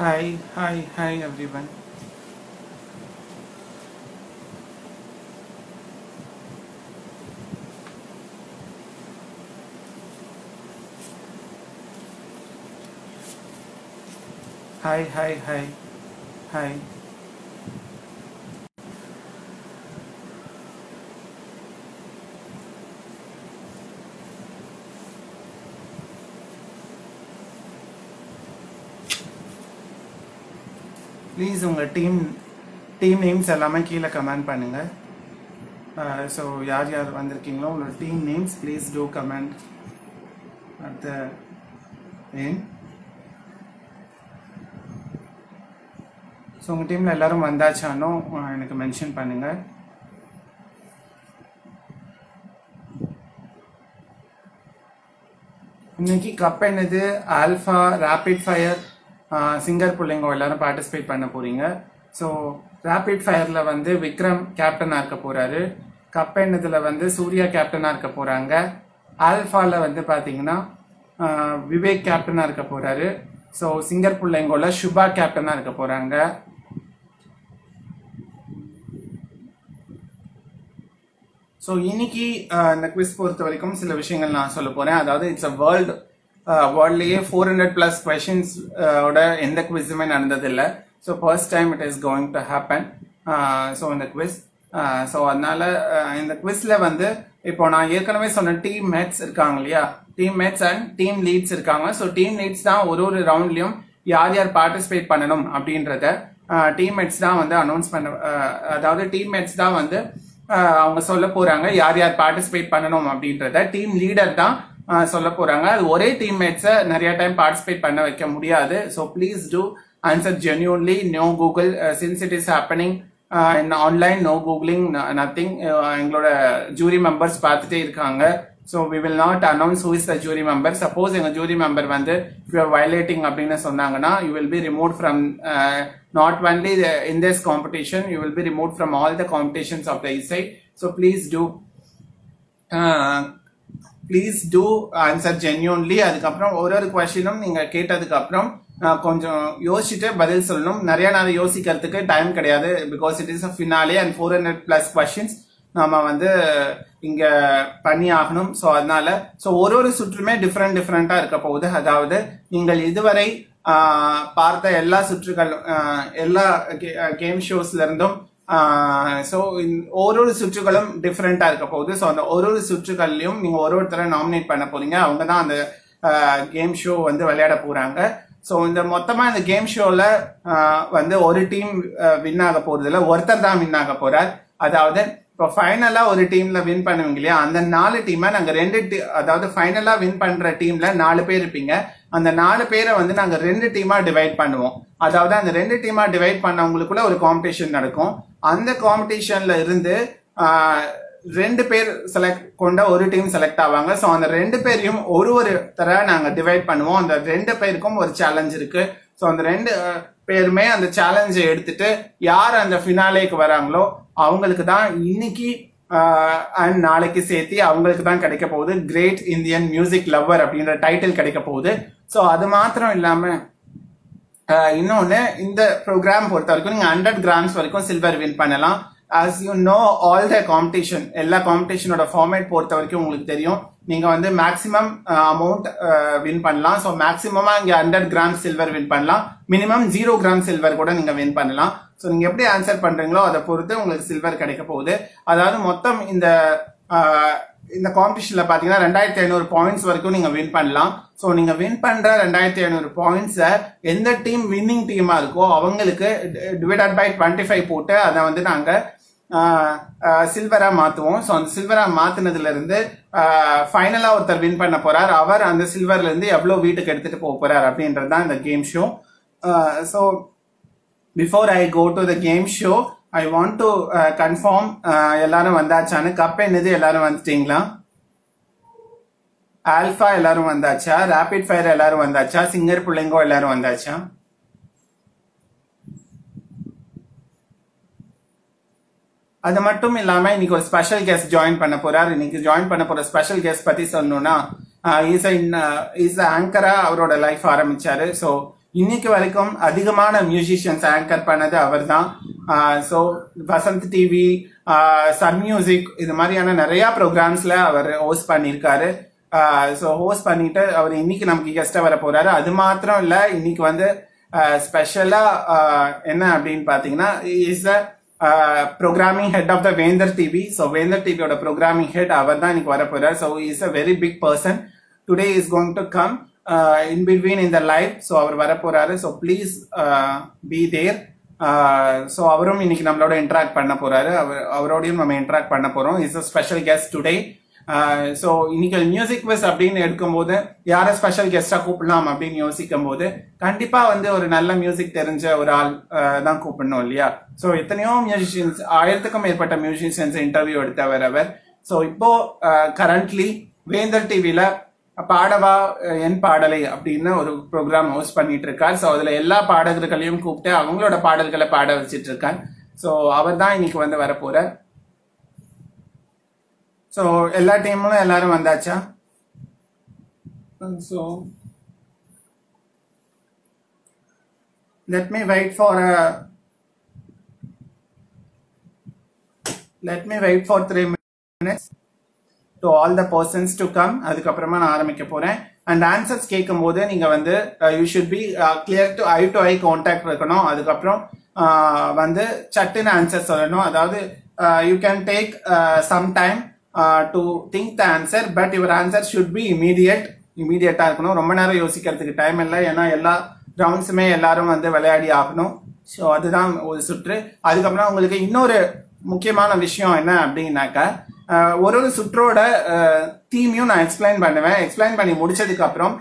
Hi, hi, hi everyone. Hi, hi, hi, hi. Please உங்கள் team team names எல்லாமே கீழே comment பண்ணுங்கள் so யார் யார் வந்திருக்கீங்களோ உங்களோட team names please do comment at the end so உங்கள் டீமில் எல்லாரும் வந்தாச்சானோ அஹ், எனக்கு மென்ஷன் பண்ணுங்கள் இன்னைக்கு கப் என்னது ஆல்ஃபா ரேபிட் ஃபயர் சிங்கர் பிள்ளைங்க எல்லாரும் பார்ட்டிசிபேட் பண்ண போறீங்க ஸோ ரேபிட் ஃபயரில் வந்து விக்ரம் கேப்டனாக இருக்க போறாரு கப் என்னதுல வந்து சூர்யா கேப்டனாக இருக்க போறாங்க ஆல்ஃபால வந்து பார்த்தீங்கன்னா ஆஹ், விவேக் கேப்டனாக இருக்க போறாரு ஸோ சிங்கர் பிள்ளைங்கோல சுபா கேப்டனாக இருக்க போறாங்க ஸோ இன்னைக்கு அஹ், இந்த குவிஸ் பொறுத்த வரைக்கும் சில விஷயங்கள் நான் சொல்ல போறேன் அதாவது இட்ஸ் அ வேர்ல்டு வேர்ல்ட்லயே ஃபோர் ஹண்ட்ரட் பிளஸ் கொஷின்ஸ் ஓட எந்த குவிஸுமே நடந்ததில்லை so first time it is going to happen so இந்த குவிஸ் ஸோ அதனால அஹ், இந்த குவிஸ்ல வந்து இப்போ நான் ஏற்கனவே சொன்ன டீம் மேட்ஸ் இருக்காங்க இல்லையா team mates and team leads இருக்காங்க ஸோ டீம் லீட்ஸ் தான் ஒரு ஒரு ரவுண்ட்லயும் யார் யார் பார்ட்டிசிபேட் பண்ணணும் அப்படின்றத டீம்மேட்ஸ் தான் வந்து அனௌன்ஸ் பண்ண அஹ், அதாவது டீம்மேட்ஸ் தான் வந்து அஹ், அவங்க சொல்ல போறாங்க யார் யார் பார்ட்டிசிபேட் பண்ணணும் அப்படின்றத டீம் லீடர் தான் அஹ், சொல்ல போறாங்க அது ஒரே டீம்மேட்ஸை நிறைய டைம் பார்ட்டிசிபேட் பண்ண வைக்க முடியாது so please do answer genuinely no Google since it is happening online no googling nothing எங்களோட ஜூரி மெம்பர்ஸ் பார்த்துட்டே இருக்காங்க so we will not announce who is the jury member suppose எங்கள் ஜூரி மெம்பர் வந்து you are violating அப்படின்னு சொன்னாங்கன்னா you will be remove from not only in this competition you will be remove from all the competitions of the Isai so please do please do answer genuinely அதுக்கப்புறம் ஒரு ஒரு கொஸ்டினும் நீங்க கேட்டதுக்கு அப்புறம் அஹ், கொஞ்சம் யோசிச்சுட்டு பதில் சொல்லணும் நிறைய நேரம் யோசிக்கிறதுக்கு டைம் கிடையாது because it is a finale and four hundred plus questions நாம வந்து இங்க பண்ணி ஆகணும் ஸோ அதனால ஸோ ஒரு ஒரு சுற்றுமே டிஃப்ரெண்ட் டிஃப்ரெண்டா இருக்க போகுது அதாவது நீங்கள் இதுவரை ஆஹ், பார்த்த எல்லா சுற்றுகள் ஆஹ், எல்லா கேம் ஷோஸ்ல இருந்தும் ஸோ ஒரு ஒரு சுற்றுகளும் டிஃப்ரெண்டா இருக்க போகுது ஸோ அந்த ஒரு ஒரு சுற்றுகள்லையும் நீங்க ஒரு ஒருத்தரை நாமினேட் பண்ண போறீங்க அவங்க தான் அந்த கேம் ஷோ வந்து விளையாட போறாங்க ஸோ இந்த மொத்தமா இந்த கேம் ஷோல வந்து ஒரு டீம் வின் ஆக போறது இல்ல ஒருத்தர் தான் வின் ஆக போறார் அதாவது இப்போ ஃபைனலா ஒரு டீம்ல வின் பண்ணுவீங்க இல்லையா அந்த நாலு டீமை நாங்க ரெண்டு டீ- அதாவது ஃபைனலா வின் பண்ற டீம்ல நாலு பேர் இருப்பீங்க அந்த நாலு பேரை வந்து நாங்க ரெண்டு டீமா டிவைட் பண்ணுவோம் அதாவது அந்த ரெண்டு டீமா டிவைட் பண்ணவங்களுக்குள்ள ஒரு காம்படிஷன் நடக்கும் அந்த காம்படிஷன்ல இருந்து ஆஹ், ரெண்டு பேர் செலக்ட் கொண்ட ஒரு டீம் செலக்ட் ஆவாங்க ஸோ அந்த ரெண்டு பேரையும் ஒரு ஒரு தர நாங்க டிவைட் பண்ணுவோம் அந்த ரெண்டு பேருக்கும் ஒரு சேலஞ்ச் இருக்கு ஸோ அந்த ரெண்டு அஹ், பேருமே அந்த சேலஞ்சை எடுத்துட்டு யார் அந்த ஃபினாலேக்கு வராங்களோ அவங்களுக்கு தான் இன்னைக்கு அண்ட் நாளைக்கு சேர்த்து அவங்களுக்கு தான் கிடைக்க போகுது கிரேட் இந்தியன் மியூசிக் லவ்வர் அப்படின்ற டைட்டில் கிடைக்க போகுது ஸோ அது மாத்திரம் இல்லாம ஆஹ் இன்னொன்னு இந்த ப்ரோக்ராம் பொறுத்த வரைக்கும் நீங்க ஹண்ட்ரட் கிராம்ஸ் வரைக்கும் சில்வர் வின் பண்ணலாம் as you know all the competition எல்லா காம்படிஷனோட ஃபார்மேட் பொறுத்த வரைக்கும் உங்களுக்கு தெரியும் நீங்க வந்து மேக்ஸிமம் அமௌண்ட் வின் பண்ணலாம் ஸோ மேக்ஸிமமா இங்க ஹண்ட்ரட் கிராம் சில்வர் வின் பண்ணலாம் மினிமம் ஜீரோ கிராம் சில்வர் கூட நீங்க வின் பண்ணலாம் ஸோ நீங்க எப்படி ஆன்சர் பண்றீங்களோ அதை பொறுத்து உங்களுக்கு சில்வர் கிடைக்க போகுது அதாவது மொத்தம் இந்த ஆஹ், இந்த காம்படிஷன்ல பாத்தீங்கன்னா ரெண்டாயிரத்தி ஐநூறு பாயிண்ட்ஸ் வரைக்கும் நீங்க வின் பண்ணலாம் ஸோ நீங்க வின் பண்ற ரெண்டாயிரத்தி ஐநூறு பாயிண்ட்ஸை எந்த டீம் வின்னிங் டீமா இருக்கோ அவங்களுக்கு டிவைடட் பை டுவெண்ட்டி ஃபைவ் போட்டு அதை வந்து நாங்க சில்வரா மாத்துவோம் ஸோ அந்த சில்வரா மாத்துனதுல இருந்து ஃபைனலா ஒருத்தர் வின் பண்ண போறார் அவர் அந்த சில்வர்ல இருந்து எவ்வளவு வீட்டுக்கு எடுத்துட்டு போக போறார் அப்படின்றது தான் இந்த game show so before I go to the game show I want to confirm எல்லாரும் வந்தாச்சான்னு கப் என்னது எல்லாரும் வந்துட்டீங்களா ஆல்ஃபா எல்லாரும் வந்தாச்சா ரேபிட் ஃபயர் எல்லாரும் வந்தாச்சா சிங்கர் பிள்ளைங்கோ எல்லாரும் வந்தாச்சா அது மட்டும் இல்லாம இன்னைக்கு ஒரு ஸ்பெஷல் கெஸ்ட் ஜாயின் பண்ண போறார் இன்னைக்கு ஜாயின் பண்ண போற ஸ்பெஷல் கெஸ்ட் பத்தி சொல்லணும்னா இஸ் இஸ் ஆங்கரா அவரோட லைஃப் ஆரம்பிச்சாரு ஸோ இன்னைக்கு வரைக்கும் அதிகமான மியூசிஷியன்ஸ் ஆங்கர் பண்ணது அவர் தான் so Vasanth TV sun music இது மாதிரியான நிறைய ப்ரோக்ராம்ஸ்ல அவர் ஹோஸ்ட் பண்ணியிருக்காரு ஸோ ஹோஸ்ட் பண்ணிட்டு அவர் இன்னைக்கு நமக்கு கெஸ்டா வர போறாரு அது மாத்திரம் இல்ல இன்னைக்கு வந்து ஸ்பெஷலா என்ன அப்படின்னு பாத்தீங்கன்னா is a programming head of the Vendhar TV so வேந்தர் டிவியோட ப்ரோக்ராமிங் ஹெட் அவர் தான் இன்னைக்கு வர போறாரு so is a very big person today is going to come in between இந்த லைவ் ஸோ அவர் வர போறாரு so please be there so அவரும் இன்னைக்கு நம்மளோட இன்ட்ராக்ட் பண்ண போறாரு அவர் அவரோடையும் நம்ம இன்ட்ராக்ட் பண்ண போறோம் is a special guest today so இன்னைக்கு மியூசிக் விஸ் அப்படின்னு எடுக்கும்போது யாரை ஸ்பெஷல் கெஸ்டா கூப்பிடலாம் அப்படின்னு யோசிக்கும் போது கண்டிப்பா வந்து ஒரு நல்ல மியூசிக் தெரிஞ்ச ஒரு ஆள் தான் கூப்பிடணும் இல்லையா ஸோ எத்தனையோ மியூசிஷியன்ஸ் ஆயிரத்துக்கும் மேற்பட்ட மியூசிஷியன்ஸ் இன்டர்வியூ எடுத்தவர் அவர் ஸோ இப்போ கரண்ட்லி வேந்தர் டிவில பாடவா என் பாடலை அப்படின்னு ஒரு ப்ரோக்ராம் ஹோஸ்ட் பண்ணிட்டு இருக்கார் ஸோ அதுல எல்லா பாடகர்களையும் கூப்பிட்டு அவங்களோட பாடல்களை பாட வச்சிட்டு இருக்கார் ஸோ அவர் தான் இன்னைக்கு வந்து வர போறார் ஸோ எல்லா டீமும் எல்லாரும் வந்தாச்சா so let me wait for a let me wait for three minutes to all the persons to come அதுக்கப்புறமா நான் ஆரம்பிக்க போறேன் அண்ட் ஆன்சர்ஸ் கேட்கும் போது நீங்க வந்து you should be clear to eye to eye contact இருக்கணும் அதுக்கப்புறம் வந்து சட்டுன்னு ஆன்சர் சொல்லணும் அதாவது you can take some time to think the answer but your answer should be immediate இமீடியட்டா இருக்கணும் ரொம்ப நேரம் யோசிக்கிறதுக்கு டைம் இல்லை ஏன்னா எல்லா ரவுண்ட்ஸுமே எல்லாரும் வந்து விளையாடி ஆகணும் ஸோ அதுதான் ஒரு சுற்று அதுக்கப்புறம் உங்களுக்கு இன்னொரு முக்கியமான விஷயம் என்ன அப்படின்னாக்கா ஒரு ஒரு சுற்றோட தீமையும் நான் எக்ஸ்பிளைன் பண்ணுவேன் எக்ஸ்பிளைன் பண்ணி முடிச்சதுக்கு அப்புறம்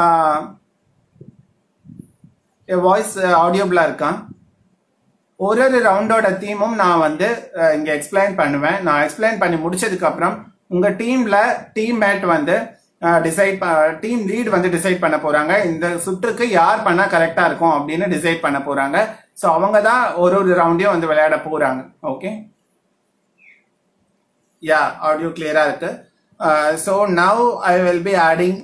வாய்ஸ் ஆடியோபிளா இருக்கான் ஒரு ஒரு ரவுண்டோட தீமும் நான் வந்து இங்க எக்ஸ்பிளைன் பண்ணுவேன் நான் எக்ஸ்பிளைன் பண்ணி முடிச்சதுக்கு அப்புறம் உங்க டீம்ல டீம் மேட் வந்து டிசைட் டீம் லீட் வந்து டிசைட் பண்ண போறாங்க இந்த சுற்றுக்கு யார் பண்ணா கரெக்டா இருக்கும் அப்படின்னு டிசைட் பண்ண போறாங்க ஸோ அவங்க தான் ஒரு ஒரு ரவுண்டையும் வந்து விளையாட போறாங்க ஓகே யா ஆடியோ கிளியரா இருக்கு so now I will be adding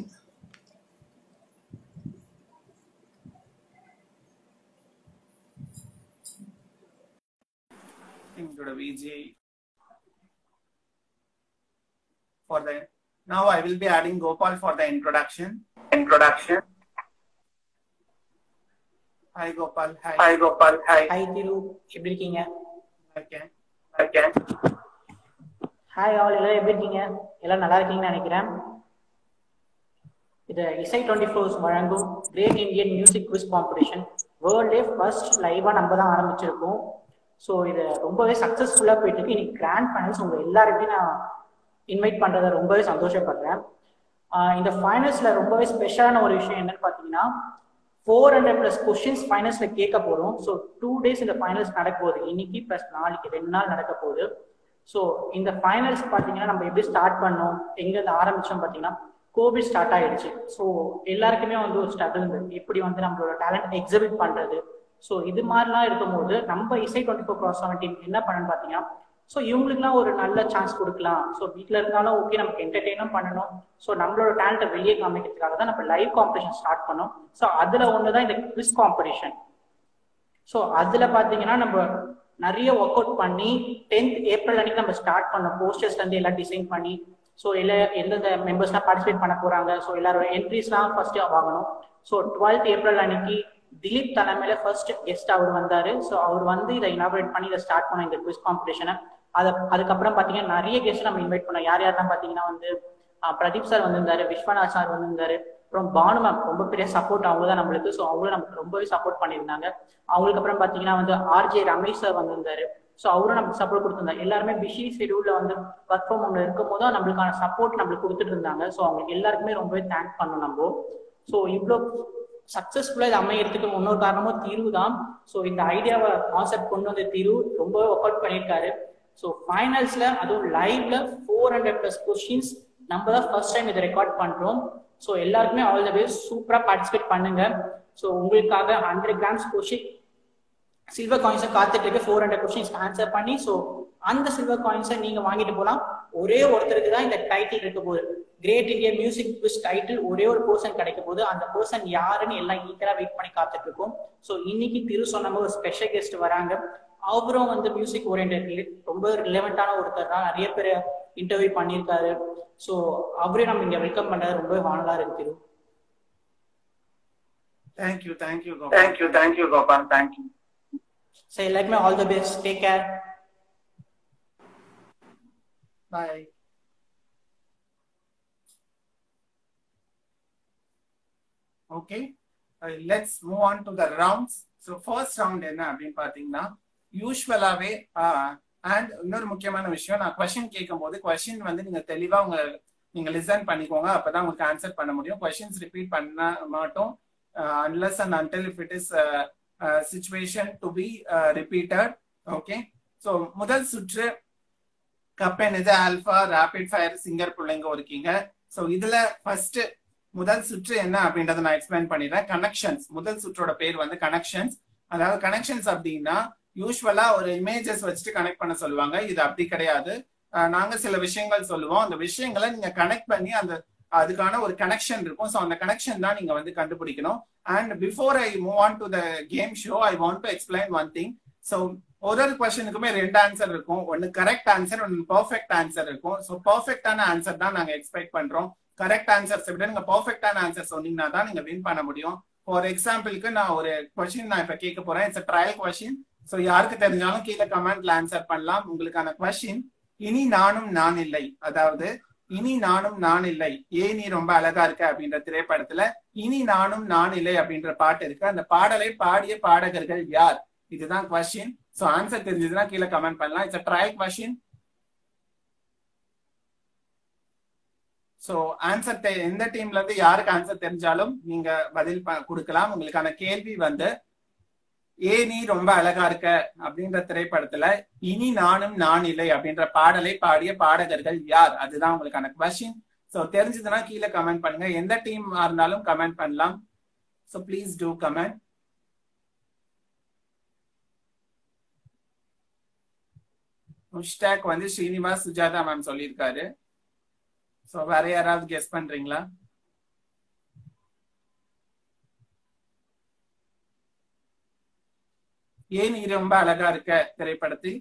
எங்களோட Viji for the now I will be adding Gopal for the introduction. Introduction. Hi Gopal. Hi. Hi Gopal. Hi. Hi Thiru எப்படி இருக்கீங்க Okay. Okay. ஹாய் ஆல் எல்லாரும் எப்படி இருக்கீங்க எல்லாம் நல்லா இருக்கீங்கன்னு நினைக்கிறேன் இது இசை டுவெண்ட்டி ஃபோர்ஸ் வழங்கும் great Indian music quiz competition வேர்ல்டே ஃபர்ஸ்ட் லைவாக நம்ம தான் ஆரம்பிச்சிருக்கோம் ஸோ இது ரொம்பவே சக்ஸஸ்ஃபுல்லாக போயிட்டு இருக்கு இன்னைக்கு கிராண்ட் ஃபைனல்ஸ் உங்கள் எல்லாருமே நான் இன்வைட் பண்ணுறத ரொம்பவே சந்தோஷப்படுறேன் ஆஹ் இந்த ஃபைனல்ஸில் ரொம்பவே ஸ்பெஷலான ஒரு விஷயம் என்னன்னு பார்த்தீங்கன்னா ஃபோர் ஹண்ட்ரட் ப்ளஸ் கொஸ்டின்ஸ் ஃபைனல்ஸில் கேட்க போகிறோம் ஸோ டூ டேஸ் இந்த ஃபைனல்ஸ் நடக்க போகுது இன்னைக்கு ப்ளஸ் நாளைக்கு ரெண்டு நாள் நடக்க போகுது ஸோ இந்த ஃபைனல்ஸ் பார்த்தீங்கன்னா நம்ம எப்படி ஸ்டார்ட் பண்ணோம் எங்கேருந்து ஆரம்பிச்சோம் பார்த்தீங்கன்னா கோவிட் ஸ்டார்ட் ஆயிடுச்சு ஸோ எல்லாருக்குமே வந்து ஒரு ஸ்ட்ரகிள் இருந்தது எப்படி வந்து நம்மளோட டேலண்ட் எக்ஸிபிட் பண்ணுறது ஸோ இது மாதிரிலாம் இருக்கும்போது நம்ம இசை டுவெண்ட்டி ஃபோர் க்ராஸ் செவன்டீன் என்ன பண்ணணும்னு பார்த்தீங்கன்னா ஸோ இவங்களுக்குலாம் ஒரு நல்ல சான்ஸ் கொடுக்கலாம் ஸோ வீட்டில் இருந்தாலும் ஓகே நமக்கு என்டர்டெயினும் பண்ணணும் ஸோ நம்மளோட டேலண்ட்டை வெளியே காமிக்கிறதுக்காக தான் நம்ம லைவ் காம்படிஷன் ஸ்டார்ட் பண்ணோம் ஸோ அதில் ஒன்று தான் இந்த குவிஸ் காம்படிஷன் ஸோ அதில் பார்த்தீங்கன்னா நம்ம நிறைய ஒர்க் அவுட் பண்ணி டென்த் ஏப்ரல் அன்னைக்கு நம்ம ஸ்டார்ட் பண்ணோம் போஸ்டர்ஸ்ல இருந்து எல்லாம் டிசைன் பண்ணி ஸோ எல்லா எந்தெந்த மெம்பர்ஸ்லாம் பார்ட்டிசிபேட் பண்ண போறாங்க ஸோ எல்லாரோட என்ட்ரிஸ்லாம் ஃபர்ஸ்ட் வாங்கணும் ஸோ டுவெல்த் ஏப்ரல் அன்னைக்கு திலீப் தலைமையில ஃபர்ஸ்ட் கெஸ்ட் அவர் வந்தாரு ஸோ அவர் வந்து இதை இனாபரேட் பண்ணி இதை ஸ்டார்ட் பண்ணோம் இந்த குவிஸ் காம்படிஷனை அதை அதுக்கப்புறம் பார்த்தீங்கன்னா நிறைய கெஸ்ட் நம்ம இன்வைட் பண்ணோம் யார் யாரெல்லாம் பார்த்தீங்கன்னா வந்து ஆஹ் பிரதீப் சார் வந்திருந்தாரு விஸ்வநாத் சார் வந்திருந்தாரு அப்புறம் பானு மேம் ரொம்ப பெரிய சப்போர்ட் அவங்க தான் நம்மளுக்கு ஸோ அவங்களும் நமக்கு ரொம்பவே சப்போர்ட் பண்ணியிருந்தாங்க அவங்களுக்கு அப்புறம் பார்த்தீங்கன்னா வந்து ஆர்ஜே ரமேஷ் சார் வந்திருந்தாரு ஸோ அவரும் நமக்கு சப்போர்ட் கொடுத்துருந்தாங்க எல்லாருமே பிஸி ஷெடியூல்ல வந்து ஒர்க் ஃப்ரம் ஹோம்ல இருக்கும் போது நம்மளுக்கான சப்போர்ட் நம்மளுக்கு கொடுத்துட்டு இருந்தாங்க ஸோ அவங்களுக்கு எல்லாருக்குமே ரொம்பவே தேங்க் பண்ணோம் நம்ம ஸோ இவ்வளோ சக்ஸஸ்ஃபுல்லாக இது அமையறதுக்கு இன்னொரு காரணமும் தீர்வு தான் ஸோ இந்த ஐடியாவை கான்செப்ட் கொண்டு வந்த தீர்வு ரொம்பவே ஒர்க் அவுட் பண்ணியிருக்காரு ஸோ ஃபைனல்ஸ்ல அதுவும் லைவ்ல ஃபோர் ஹண்ட்ரட் ப்ளஸ் கொஸ்டின்ஸ் நம்ம தான் ஃபர்ஸ்ட் டைம் இதை ரெக்கார்ட் பண்றோம் ஸோ எல்லாருக்குமே ஆல் த வே சூப்பராக பார்ட்டிசிபேட் பண்ணுங்க ஸோ உங்களுக்காக ஹண்ட்ரட் கிராம்ஸ் கொஸ்டின் சில்வர் காயின்ஸை காத்துட்டு இருக்கு ஃபோர் ஹண்ட்ரட் கொஸ்டின்ஸ் ஆன்சர் பண்ணி ஸோ அந்த சில்வர் காயின்ஸை நீங்க வாங்கிட்டு போகலாம் ஒரே ஒருத்தருக்கு தான் இந்த டைட்டில் இருக்க போகுது great Indian music quiz title ஒரே ஒரு பர்சன் கிடைக்க போகுது அந்த பர்சன் யாருன்னு எல்லாம் ஈக்கரா வெயிட் பண்ணி காத்துட்டு இருக்கோம் ஸோ இன்னைக்கு திரு சொன்ன ஒரு ஸ்பெஷல் கெஸ்ட் வராங்க அவரும் வந்து மியூசிக் ஓரியன்ட் ரொம்ப ரிலவெண்டான ஒருத்தர் தான் நிறைய பேர் இன்டர்வியூ பண்ணியிருக்காரு ஸோ அவரையும் நம்ம இங்க வெல்கம் பண்றது ரொம்ப வானலா இருக்கு Thiru thank you thank you thank you thank you Gopal thank you so எல்லாருக்குமே all the best take care bye okay let's move on to the rounds so first round என்ன அப்படின்னு பார்த்தீங்கன்னா யூஸ்வலாகவே அண்ட் இன்னொரு முக்கியமான விஷயம் நான் கொஷின் கேட்கும் போது கொஷின் வந்து நீங்க தெளிவா உங்க நீங்க லிசன் பண்ணிக்கோங்க அப்பதான் உங்களுக்கு ஆன்சர் பண்ண முடியும் கொஷின்ஸ் ரிப்பீட் பண்ண மாட்டோம் unless and until if it is situation to be repeated okay so முதல் சுற்று கப்பன் இது ஆல்பா ரேபிட் ஃபயர் சிங்கர் பிள்ளைங்க இருக்கீங்க ஸோ இதுல ஃபர்ஸ்ட் முதல் சுற்று என்ன அப்படின்றத நான் எக்ஸ்பிளைன் பண்ணிடுறேன் கனெக்ஷன்ஸ் முதல் சுற்றோட பேர் வந்து கனெக்ஷன்ஸ் அதாவது கனெக்ஷன்ஸ் அப்படின்னா யூஸ்வலா ஒரு இமேஜஸ் வச்சுட்டு கனெக்ட் பண்ண சொல்லுவாங்க இது அப்படி கிடையாது நாங்க சில விஷயங்கள் சொல்லுவோம் அந்த விஷயங்களை நீங்க கனெக்ட் பண்ணி அந்த அதுக்கான ஒரு கனெக்ஷன் இருக்கும் ஸோ அந்த கனெக்ஷன் தான் நீங்க வந்து கண்டுபிடிக்கணும் and before I move on to the game show I want to explain one thing so ஒரு ஒரு கொஸ்டினுக்குமே ரெண்டு ஆன்சர் இருக்கும் ஒன்னு கரெக்ட் ஆன்சர் ஒன்னு பர்ஃபெக்ட் ஆன்சர் இருக்கும் ஸோ பர்ஃபெக்டான ஆன்சர் தான் நாங்க எக்ஸ்பெக்ட் பண்றோம் கரெக்ட் ஆன்சர்ஸ் விட நீங்க பர்ஃபெக்டான ஆன்சர் சொன்னீங்கன்னா தான் நீங்க வின் பண்ண முடியும் ஃபார் எக்ஸாம்பிளுக்கு நான் ஒரு கொஸ்டின் நான் இப்ப கேட்க போறேன் இட்ஸ் ட்ரையல் கொஸ்டின் ஸோ யாருக்கு தெரிஞ்சாலும் கீழே கமெண்ட்ல ஆன்சர் பண்ணலாம் உங்களுக்கான கொஸ்டின் இனி நானும் நான் இல்லை அதாவது இனி நானும் நான் இல்லை ஏன் நீ ரொம்ப அழகா இருக்க அப்படின்ற திரைப்படத்துல இனி நானும் நான் இல்லை அப்படின்ற பாட்டு இருக்கு அந்த பாடலை பாடிய பாடகர்கள் யார் இதுதான் கொஸ்டின் ஸோ ஆன்சர் தெரிஞ்சதுன்னா கீழே கமெண்ட் பண்ணலாம் it's trial question so answer எந்த டீம்ல இருந்து யாருக்கு ஆன்சர் தெரிஞ்சாலும் நீங்க பதில் கொடுக்கலாம் உங்களுக்கான கேள்வி வந்து ஏ நீ ரொம்ப அழகா இருக்க அப்படின்ற திரைப்படத்துல இனி நானும் நான் இல்லை அப்படின்ற பாடலை பாடிய பாடகர்கள் யார் அதுதான் உங்களுக்கான கொஸ்டின் ஸோ தெரிஞ்சதுன்னா கீழே கமெண்ட் பண்ணுங்க எந்த டீம் இருந்தாலும் கமெண்ட் பண்ணலாம் so please do comment Mushtaq வந்து ஸ்ரீனிவாஸ் சுஜாதா மேம் சொல்லியிருக்காரு ஸோ வேற யாராவது கெஸ் பண்றீங்களா ஏன் நீ ரொம்ப அழகா இருக்க திரைப்படத்தில்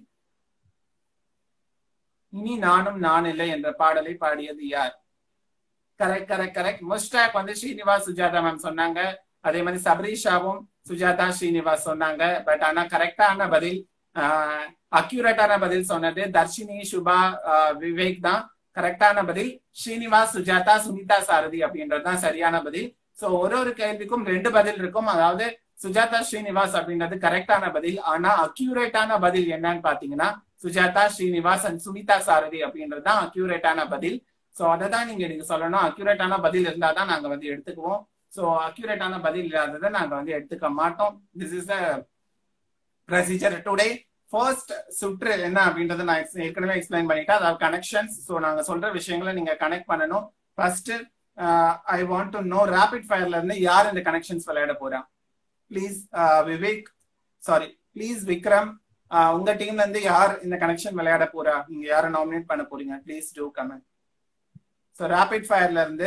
இனி நானும் நான் இல்லை என்ற பாடலை பாடியது யார் கரெக்ட் கரெக்ட் கரெக்ட் முஸ்டாக் வந்து ஸ்ரீனிவாஸ் சுஜாதா மேம் சொன்னாங்க அதே மாதிரி சபரீஷாவும் சுஜாதா ஸ்ரீனிவாஸ் சொன்னாங்க பட் ஆனா கரெக்டான பதில் அக்யூரேட்டான பதில் சொன்னது தர்ஷினி சுபா விவேக் தான் கரெக்டான பதில் ஸ்ரீனிவாஸ் சுஜாதா சுனிதா சாரதி அப்படின்றது தான் சரியான பதில் சோ ஒரு ஒரு கேள்விக்கும் ரெண்டு பதில் இருக்கும் அதாவது சுஜாதா ஸ்ரீனிவாஸ் அப்படின்றது கரெக்டான பதில் ஆனா அக்யூரேட்டான பதில் என்னன்னு பாத்தீங்கன்னா சுஜாதா ஸ்ரீனிவாஸ் அண்ட் சுனிதா சாரதி அப்படின்றது தான் அக்யூரேட்டான பதில் சோ அதை தான் நீங்க நீங்க சொல்லணும் அக்யூரேட்டான பதில் இருந்தா தான் நாங்க வந்து எடுத்துக்குவோம் சோ அக்யூரேட்டான பதில் இல்லாததை நாங்க வந்து எடுத்துக்க மாட்டோம் this is a procedure today first சுற்று என்ன அப்படின்றத நான் ஏற்கனவே எக்ஸ்பிளைன் பண்ணிட்டேன் அதாவது கனெக்ஷன்ஸ் ஸோ நாங்க சொல்ற விஷயங்களை நீங்க கனெக்ட் பண்ணணும் first I want to know rapid ஃபயர்ல இருந்து யார் இந்த கனெக்ஷன்ஸ் விளையாட போறா please Vivek sorry please Vikram உங்க டீம்ல இருந்து யார் இந்த கனெக்ஷன் விளையாட போறா நீங்க யாரை நாமினேட் பண்ண போறீங்க please do comment so rapid ஃபயர்ல இருந்து